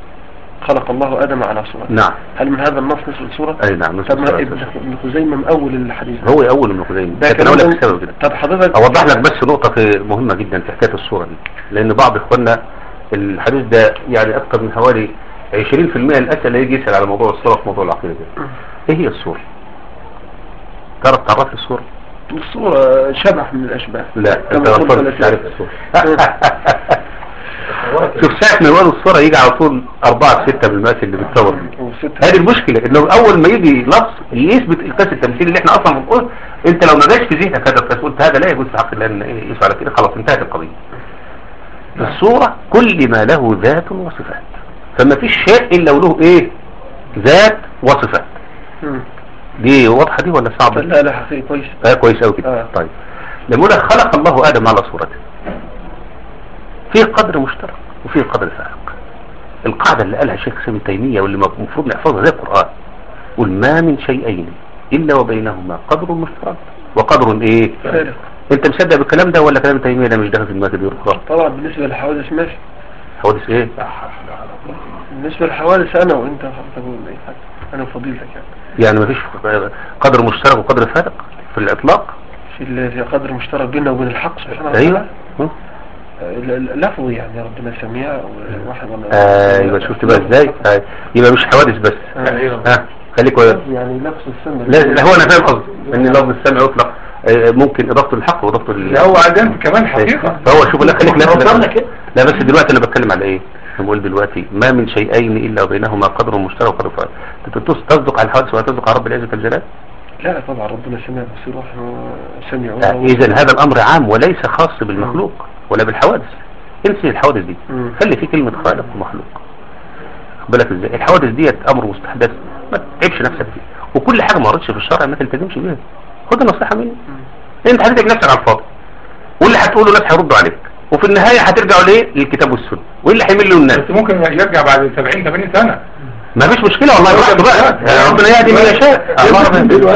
خلق الله آدم على صورة نعم هل من هذا النص نسبة الصورة؟ اي نعم طب ما نسبة ابن ابن خزيمة مأول الحديث هو اول من خزيمة ده لكن اقول كلام لك السبب كده طب حضرتك اوضح لك بس نقطة في مهمة جدا في حكاية الصورة دي لان بعض اخواننا الحديث ده يعني اكثر من حوالي 20% من الاسئلة يجي يسأل على موضوع الصورة في موضوع العقيدة ده ايه هي الصورة ترى تعرف لي الصورة الصورة شبح من الأشباح لا كما انت يقول غلطان مش فلسفة. عارف الصورة شوف ساعة ما يقولوا الصورة يجي على طول أربعة ستة بالمقاس اللي بتصور دي وست هذه المشكلة انه اول ما يجي لفظ يثبت القياس التمثيلي اللي احنا اصلا بنقول انت لو ما جاش في ذهنك هذا القياس قلت هذا لا يجوز في حق الله ان إيه يسوى على كده خلاص انتهت القضية الصورة كل ما له ذات وصفات فما فيش شيء الا وله ايه ذات وصفات مم. دي واضحة دي ولا صعبة لا لا حقيقي كويس اه كويس قوي كده آه. طيب لما يقول لك خلق الله ادم على صورته في قدر مشترك وفي قدر فارق القاعدة اللي قالها شيخ سامي تيمية واللي المفروض نحفظها زي القرآن قل ما من شيئين إلا وبينهما قدر مشترك وقدر إيه فارق. أنت مصدق بالكلام ده ولا كلام تيمية ده مش داخل في دماغك بيرقى طبعا بالنسبة للحوادث ماشي حوادث إيه بالنسبة للحوادث أنا وأنت حضرتك أقول أي حاجة أنا وفضيلتك يعني يعني مفيش قدر مشترك وقدر فارق في الإطلاق في ال- في قدر مشترك بيننا وبين الحق سبحانه أيوه وتعالى م? ال- ال- لفظ يعني ربنا سميع وواحد ايوه شفت بقى ازاي آه، يبقى مش حوادث بس ايوه ها خليك ويا يعني نفس السنة لا لا، هو انا فاهم قصدي ان لفظ السمع يطلق آه، ممكن اضافته للحق واضافته لل لا هو عدم كمان حقيقة فهو شوف لا خليك لا وصلنا لا, كده. لا بس دلوقتي انا بتكلم على ايه انا بقول دلوقتي ما من شيئين الا بينهما قدر مشترك وقدر فارق انت تص- تصدق على الحوادث ولا تصدق على رب العزه والجلال لا طبعا ربنا سمع بصير ونحن سميع اذا هذا الامر عام وليس خاص بالمخلوق ولا بالحوادث انسي الحوادث دي مم. خلي في كلمه خالق ومخلوق خد بالك ازاي الحوادث ديت امر مستحدث ما تعبش نفسك فيه وكل حاجه ما وردتش في الشرع ما تلتزمش بيها خد النصيحه مني انت هتتعب نفسك على الفاضي واللي هتقوله ناس هيردوا عليك وفي النهايه هترجعوا ليه للكتاب والسنه واللي هيمل له الناس بس ممكن يرجع بعد 70 80 سنة ما فيش مشكلة والله براحته بقى آه، ربنا يهدي من يشاء الله ربنا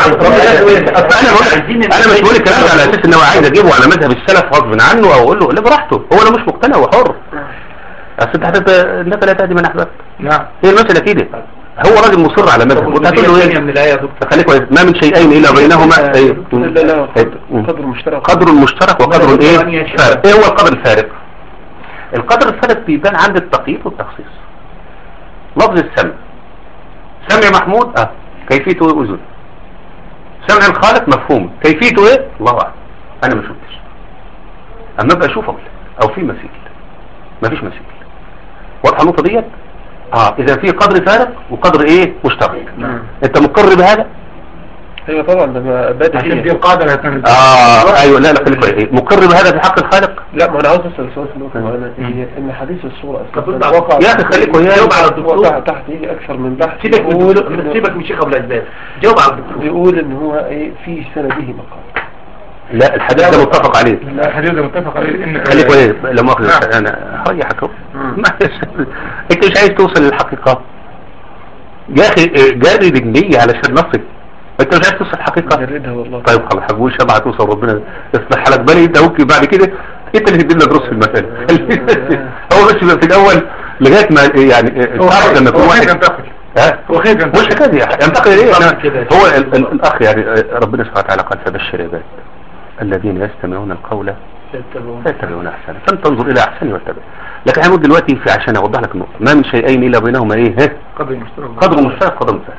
انا بقول انا مش بقول الكلام ده على اساس ان هو عايز اجيبه على مذهب السلف غصب عنه او اقول له لا براحته هو لو مش مقتنع هو حر اصل انت هتت... انك لا تهدي من احببت نعم هي المسألة كده هو راجل مصر على مذهب وانت هتقول له الثانية ايه من الآية يا دكتور خليك كويس ما من شيئين الا بينهما ايه لا لا قدر- مم. قدر مشترك قدر مشترك وقدر وقدر ايه أن يشاء. فارق ايه هو القدر الفارق القدر الفارق بيبان عند التقييد والتخصيص لفظ السمع سمع محمود اه كيفيته اذن سمع الخالق مفهوم كيفيته ايه الله اعلم انا ما شفتش اما ابقى اشوف اقول لك. او في مثيل مفيش مثيل واضحه النقطه ديت اه اذا في قدر فارق وقدر ايه مشترك انت مقر بهذا ايوه طبعا ده ما عشان دي بديهية القاعدة اللي هتنزل اه ايوه لا لا خليك كويس. إيه؟ مقر بهذا في حق الخالق لا ما انا عاوز اسال سؤال في النقطه معينه هي ان حديث الصوره طب اساسا اسمع. وقع يا اخي خليك وياي جاوب على الدكتور. وقع تحت يجي اكثر من بحث سيبك من بيقول الدكتور- إن- سيبك من شيخ ابو الاسباب جاوب على الدكتور بيقول ان هو ايه في سنده مقال لا الحديث ده متفق عليه لا الحديث ده متفق عليه ان خليك كويس لا مؤاخذة نعم. انا هريحك اهو مم. معلش. انت مش عايز توصل للحقيقة يا اخي جرد النية علشان نصل انت مش عايز توصل للحقيقة جردها والله طيب خلاص هقول شبعة توصل ربنا يصلح حالك بالي انت ممكن بعد كده انت اللي تدينا دروس في المسألة هو بس يبقى في الاول لغاية ما يعني هو تعرف لما يكون هو خايف واحد ينتقل ها هو خايف ينتقل مش حكاية دي ينتقل ايه بالظبط أنا- كده. هو ال- ال- الاخ يعني ربنا سبحانه وتعالى قال فبشر عباد الذين يستمعون القول فيتبعون احسنه فانت تنظر الى احسن واتبع لكن هنقول دلوقتي في عشان اوضح لك النقطه ما من شيئين الا بينهما ايه ها قدر مشترك قدر مشترك قدر مفارق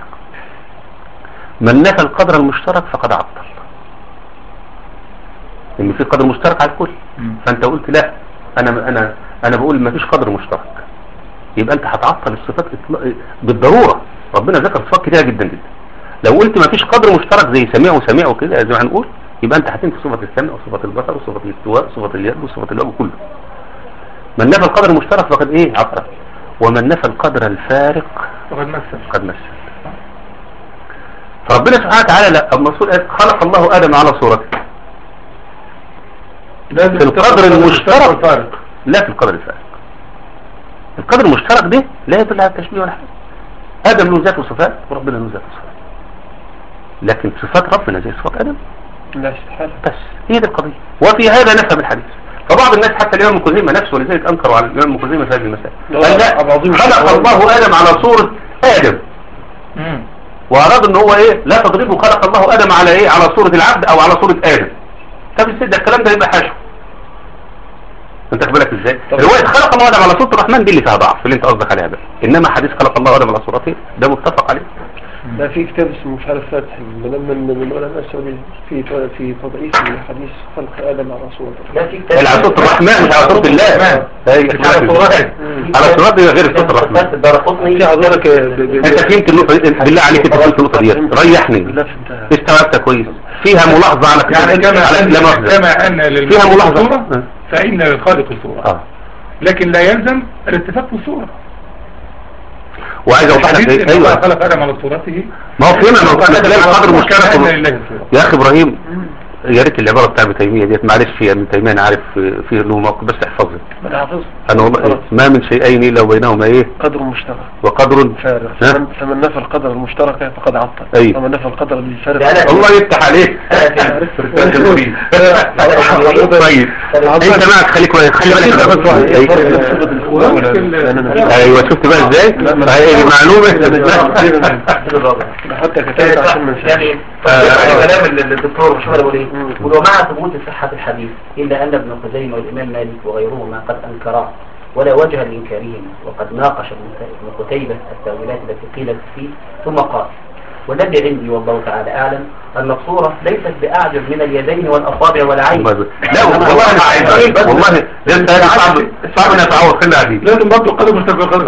من نفى القدر المشترك فقد عطل ان في قدر مشترك على الكل مم. فانت قلت لا انا انا انا بقول ما فيش قدر مشترك يبقى انت هتعطل الصفات إطلاق- بالضروره ربنا ذكر صفات كتيره جدا جدا لو قلت ما فيش قدر مشترك زي سميع وسميع وكده زي ما هنقول يبقى انت هتنفي صفه السمع وصفه البصر وصفه الاستواء وصفه اليد وصفه الوجه كله من نفى القدر المشترك فقد ايه عطل ومن نفى القدر الفارق فقد مثل قد مثل فربنا سبحانه وتعالى لا الرسول قال خلق الله ادم على صورته لازم في القدر تاخد المشترك. والفارق لا في القدر الفارق القدر المشترك ده لا يدل على التشبيه ولا حاجه ادم له ذات وصفات وربنا له ذات وصفات لكن صفات ربنا زي صفات ادم لا استحالة بس هي دي القضيه وفي هذا نفهم الحديث فبعض الناس حتى الامام ابن خزيمه نفسه ولذلك انكروا على الامام ابن خزيمه في هذه المسائل لا، قال أبو عظيم لا خلق الشيطان. الله ادم على صوره ادم مم. واراد ان هو ايه لا تضربه خلق الله ادم على ايه على صورة العبد او على صورة ادم طب ازاي ده الكلام ده يبقى حشو انت خد بالك ازاي طب- رواية خلق الله ادم على صورة الرحمن دي اللي فيها ضعف اللي انت قصدك عليها بقى انما حديث خلق الله ادم على صورته ده متفق عليه لا في كتاب اسمه مش عارف فتح من من من العلماء السعوديين في في تضعيف حديث خلق ادم على صورة لا في كتاب اللي على صورة الرحمن مش على صورة الله ايوه مش على صورته. على صورته غير صورة الرحمن الدرقطني في حضرتك ب- ب- انت فهمت النقطة دي؟ بالله عليك انت فهمت النقطة دي ريحني لا فهمتها استوعبتها كويس فيها ملاحظة على يعني كما على أن لا مؤاخذة. كما أن فيها للمخلوق ملاحظة صورة فإن للخالق صورة اه لكن لا يلزم الاتفاق في الصورة وعايز اوضح لك الحديث ايه إن ايوه الله خلق آدم على صورته ما هو فهمنا ما هو كان كلام قدر كان مشترك لله صورة يا اخي ابراهيم يا ريت العباره بتاع ابن تيميه ديت معلش في ابن تيميه انا عارف فيه له موقف بس احفظها انا حافظ انا والله ما من شيئين الا وبينهما ايه قدر مشترك وقدر فارغ ها؟ فمن, فمن نفى القدر المشترك فقد عطل أيوة. ومن نفى القدر الفارغ ده أنا- الله يفتح عليك طيب انت معك خليك كويس خلي بالك ايوه شفت بقى ازاي هي معلومه حتى كتبت عشان ما ننساش يعني كلام الدكتور مش عارف ايه ولو مع ثبوت صحة الحديث إلا أن ابن خزيمة والإمام مالك وغيرهما قد أنكراه ولا وجه لإنكارهما وقد ناقش ابن ابن قتيبة التأويلات التي قيلت فيه ثم قال والذي عندي والله تعالى أعلم أن الصورة ليست بأعجب من اليدين والأصابع والعين لا والله انا عايز والله ده انت صعب صعب ان اتعود خلي عديد لازم برضه قدم مستقبل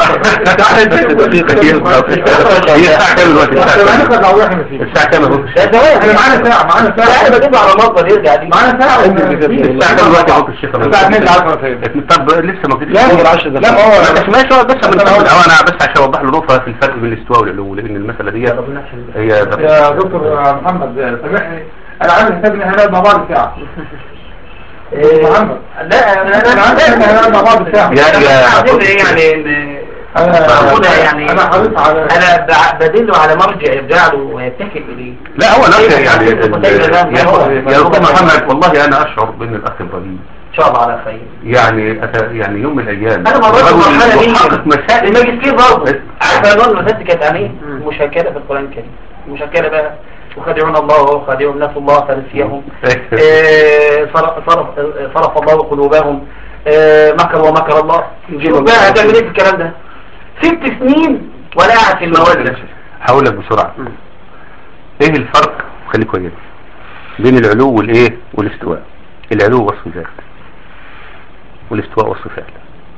هي الساعة كام دلوقتي الساعة كام اهو ده زوايا احنا معانا ساعة معانا لا ساعة أنا بجيبه على مصدر يرجع دي معانا ساعة الساعة كام دلوقتي اهو الشيخ الساعة 2 10 طب لسه ما لا جبتش لا ما هو ما تسمعش هو بس من الاول أو انا بس عشان اوضح له نقطة في الفرق بين الاستواء والعلو لان المسألة دي هي يا دكتور محمد سامحني انا عامل حساب ان احنا هنقعد مع بعض ساعة إيه، محمد. لا أنا انا عامل حساب ان احنا هنقعد مع بعض ساعة يا يا عايزين إيه يعني إن- انا يعني انا حريص على انا ب- بدله على مرجع يرجع له ويتكل اليه لا هو نفسه يعني كيف ال- كيف لا؟ يا أخو- يا دكتور محمد والله انا اشعر بان الاخ ابراهيم ان شاء الله على خير يعني أت- يعني يوم من الايام انا مريت الرجل بمرحله دي يحقق مسائل الماجستير برضه عارف انا المره اللي كانت عن ايه مشكله في القران الكريم مشكله بقى وخادعون الله وهو خادعهم نسوا الله فنسيهم آه، صرف صرف آه، صرف الله قلوبهم آه، مكر ومكر الله شوف بقى هتعمل ايه في الكلام ده ست سنين ولا قاعد في المواد هقول لك بسرعة ايه الفرق خليك وياي بين العلو والايه والاستواء العلو وصف ذات والاستواء وصف فعل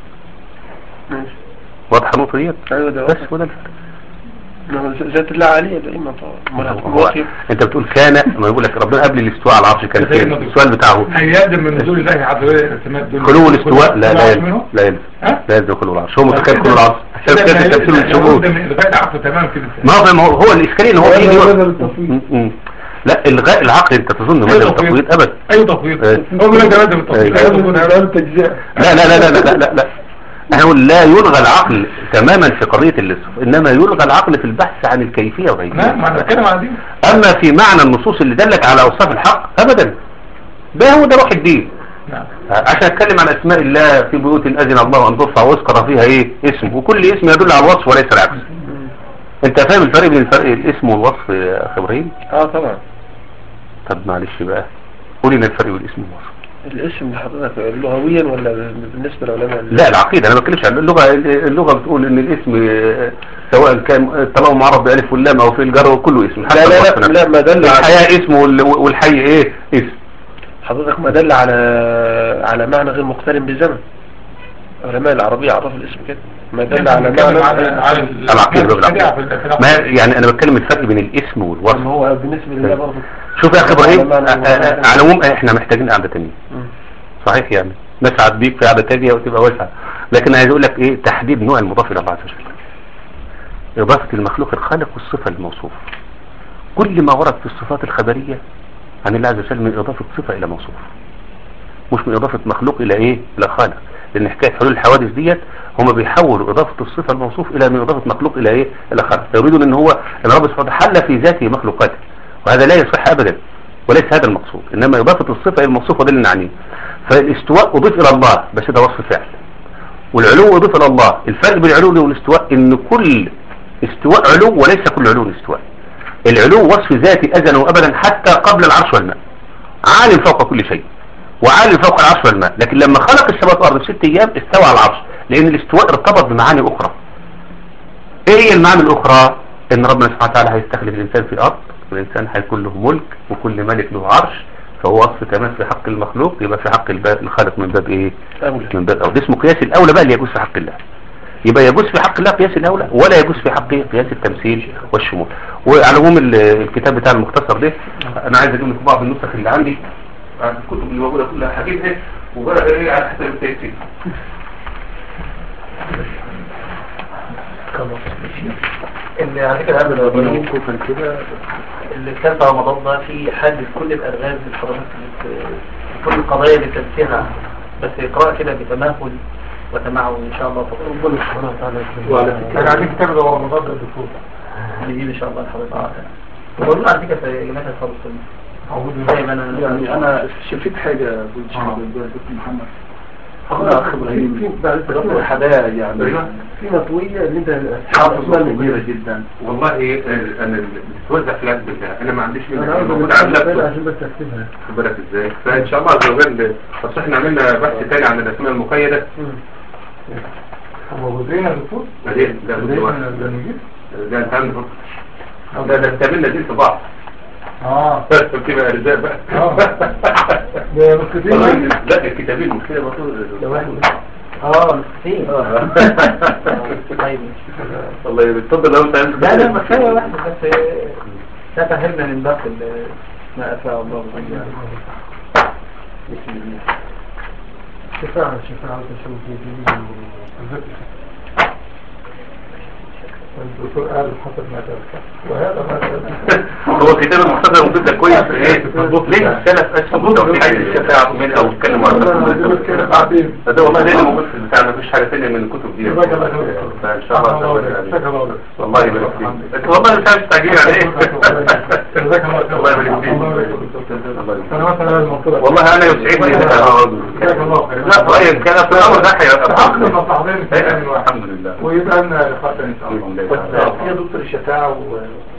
ماشي واضحة النقطة ديت ايوه ده بس هو ده الفرق إنما ذات الله عالية دائما طبعا ما هتكون هو واطية انت بتقول كان ما يقول لك ربنا قبل الاستواء على العرش كان فين السؤال بتاعه هيقدم من نزول الله عز وجل سمات دول خلو الاستواء لا لا منه؟ يلزم لا يلزم ها؟ لا يلزم خلو العرش هو متخيل خلو العرش عشان ده كده ما تمثيل يلزم- الشهود لابد من الغاء العقل تمام كده ما هو ما هو هو الاشكاليه ان هو هذا بيجي هو يقول- مذهب التفويض. م- م. لا الغاء العقل انت تظن مذهب أيوة التفويض ابدا ايوه تفويض إيه. هو بيقول لك ده مذهب التفويض إيه. أيوة تفويض. هذا التجزئة لا لا لا لا لا لا لا احنا نقول لا يلغى العقل تماما في قضية الاسم انما يلغى العقل في البحث عن الكيفية نعم ما انا وغيرها بتكلم على دي اما في معنى النصوص اللي دلت على اوصاف الحق ابدا ده هو ده روح الدين نعم عشان اتكلم عن اسماء الله في بيوت اذن الله ان ترفع واذكر فيها ايه اسم وكل اسم يدل على الوصف وليس العكس انت فاهم الفرق بين الفرق الاسم والوصف يا اخي ابراهيم اه طبعا طب معلش بقى قول لنا الفرق بين الاسم والوصف الاسم اللي حضرتك لغويا ولا بالنسبة للعلماء لا العقيدة انا ما بتكلمش عن اللغة اللغة بتقول ان الاسم آه، سواء كان طالما معرب بألف واللام او في الجر كله اسم حتى لا لا الوصف لا, نفسه. لا ما دل على الحياة اسم وال- والحي ايه اسم حضرتك ما دل على على معنى غير مقترن بزمن علماء العربية عرفوا الاسم كده ما دل على بنتكلم معنى على على العقيدة بقى الشريعة بالعقيدة. في ال- في ما العقيدة. يعني انا بتكلم الفرق بين الاسم والوصف ما هو بالنسبة لله برضه شوف يا اخي ابراهيم على معنى آه، آه، على العموم احنا محتاجين قعدة تانية مم. صحيح يعني نسعد بيك في قعدة تانية وتبقى واسعة لكن عايز اقول لك ايه تحديد نوع المضاف الى الله عز وجل اضافة المخلوق الخالق والصفة الموصوف كل ما ورد في الصفات الخبرية عن الله عز وجل من اضافة صفة الى موصوف مش من اضافة مخلوق الى ايه الى خالق لان حكاية حلول الحوادث ديت هم بيحولوا اضافة الصفة الموصوف الى من اضافة مخلوق الى ايه الى خالق يريدون ان هو ان رب سبحانه وتعالى حل في ذاته مخلوقاته وهذا لا يصح ابدا وليس هذا المقصود انما اضافة الصفة الى الموصوف وده اللي نعنيه فالاستواء اضيف الى الله بس ده وصف فعل والعلو اضيف الى الله الفرق بين العلو والاستواء ان كل استواء علو وليس كل علو استواء العلو وصف ذاتي ازلا وابدا حتى قبل العرش والماء عالم فوق كل شيء وعالم فوق العرش والماء لكن لما خلق السماوات والارض في ست ايام استوى على العرش لان الاستواء ارتبط بمعاني اخرى ايه هي المعاني الاخرى ان ربنا سبحانه وتعالى هيستخلف الانسان في الارض والانسان هيكون له ملك وكل ملك له عرش فهو وصف كمان في حق المخلوق يبقى في حق الب- الخالق من باب ايه أولى من باب او ده اسمه قياس الاولى بقى اللي يجوز في حق الله يبقى يجوز في حق الله قياس الاولى ولا يجوز في حقه قياس التمثيل والشمول وعلى العموم ال- الكتاب بتاع المختصر ده انا عايز اجيب لكم بعض النسخ اللي عندي الكتب اللي موجوده كلها هجيبها وبقى ايه على حسب التيسير اللي على فكرة قبل ربنا كده اللي كتاب رمضان ده في حادث كل الألغاز الحرامات كل القضايا اللي تنسيها بس اقرأ كده بتمهل وتمعن إن شاء الله ربنا سبحانه وتعالى وعلى احنا عايزين كتاب ده رمضان ده الدكتور نجيب إن شاء الله لحضرتك والله على فكرة في جماعة الخالص موجود من طيب أنا يعني انا شفت حاجة قلت آه. دكتور محمد اخ ابراهيم في الحدايا يعني أيوة. في مطوية اللي انت اسمها كبيرة جدا والله إيه انا بتوزع في العبد بالله انا ما عنديش انا منها عاوز موجود على اللابتوب عشان بس اكتبها خد بالك ازاي فان شاء الله عز وجل بس احنا عملنا بحث تاني عن الاسماء المقيده هو جزئين يا دكتور ده ده جزئين جزء واحد من النجيب ده انت عندك ده ده كتابين لذيذ في بعض اه بتبقى ارزاق بقى آه. ده نسختين والله يعني؟ لا الكتابين مش كده برضه اه نسختين طيب الله يبارك اتفضل لو انت عايز لا لا مسألة واحدة بس لا تفهمنا من باقي ال- ما أفاء الله به بسم الله شفاعة شفاعة تشوفي الدكتور قال حسب ما تذكر وهذا ما تذكر هو كتاب المختصر المفيد ده كويس ايه ليه السلف اسمه توحيد الشفاعة من او اتكلم عن بعدين ده والله ليه موجود في البتاع ما فيش حاجة تانية من الكتب دي جزاك الله خير. فان شاء الله جزاك الله خير. والله يبارك فيك انت والله مش عارف تستعجل على ايه جزاك الله خير. الله يبارك فيك الله يبارك فيك. انا مثلا لازم أقول لك. والله انا يسعدني ان انا اقعد جزاك الله خير. لا طيب كان في الامر ده هيبقى عقد المصلحتين في إيه، كلام واحد الحمد لله ويبقى لنا لقاء ثاني ان شاء الله بإذن الله. يا دكتور الشفاعة و-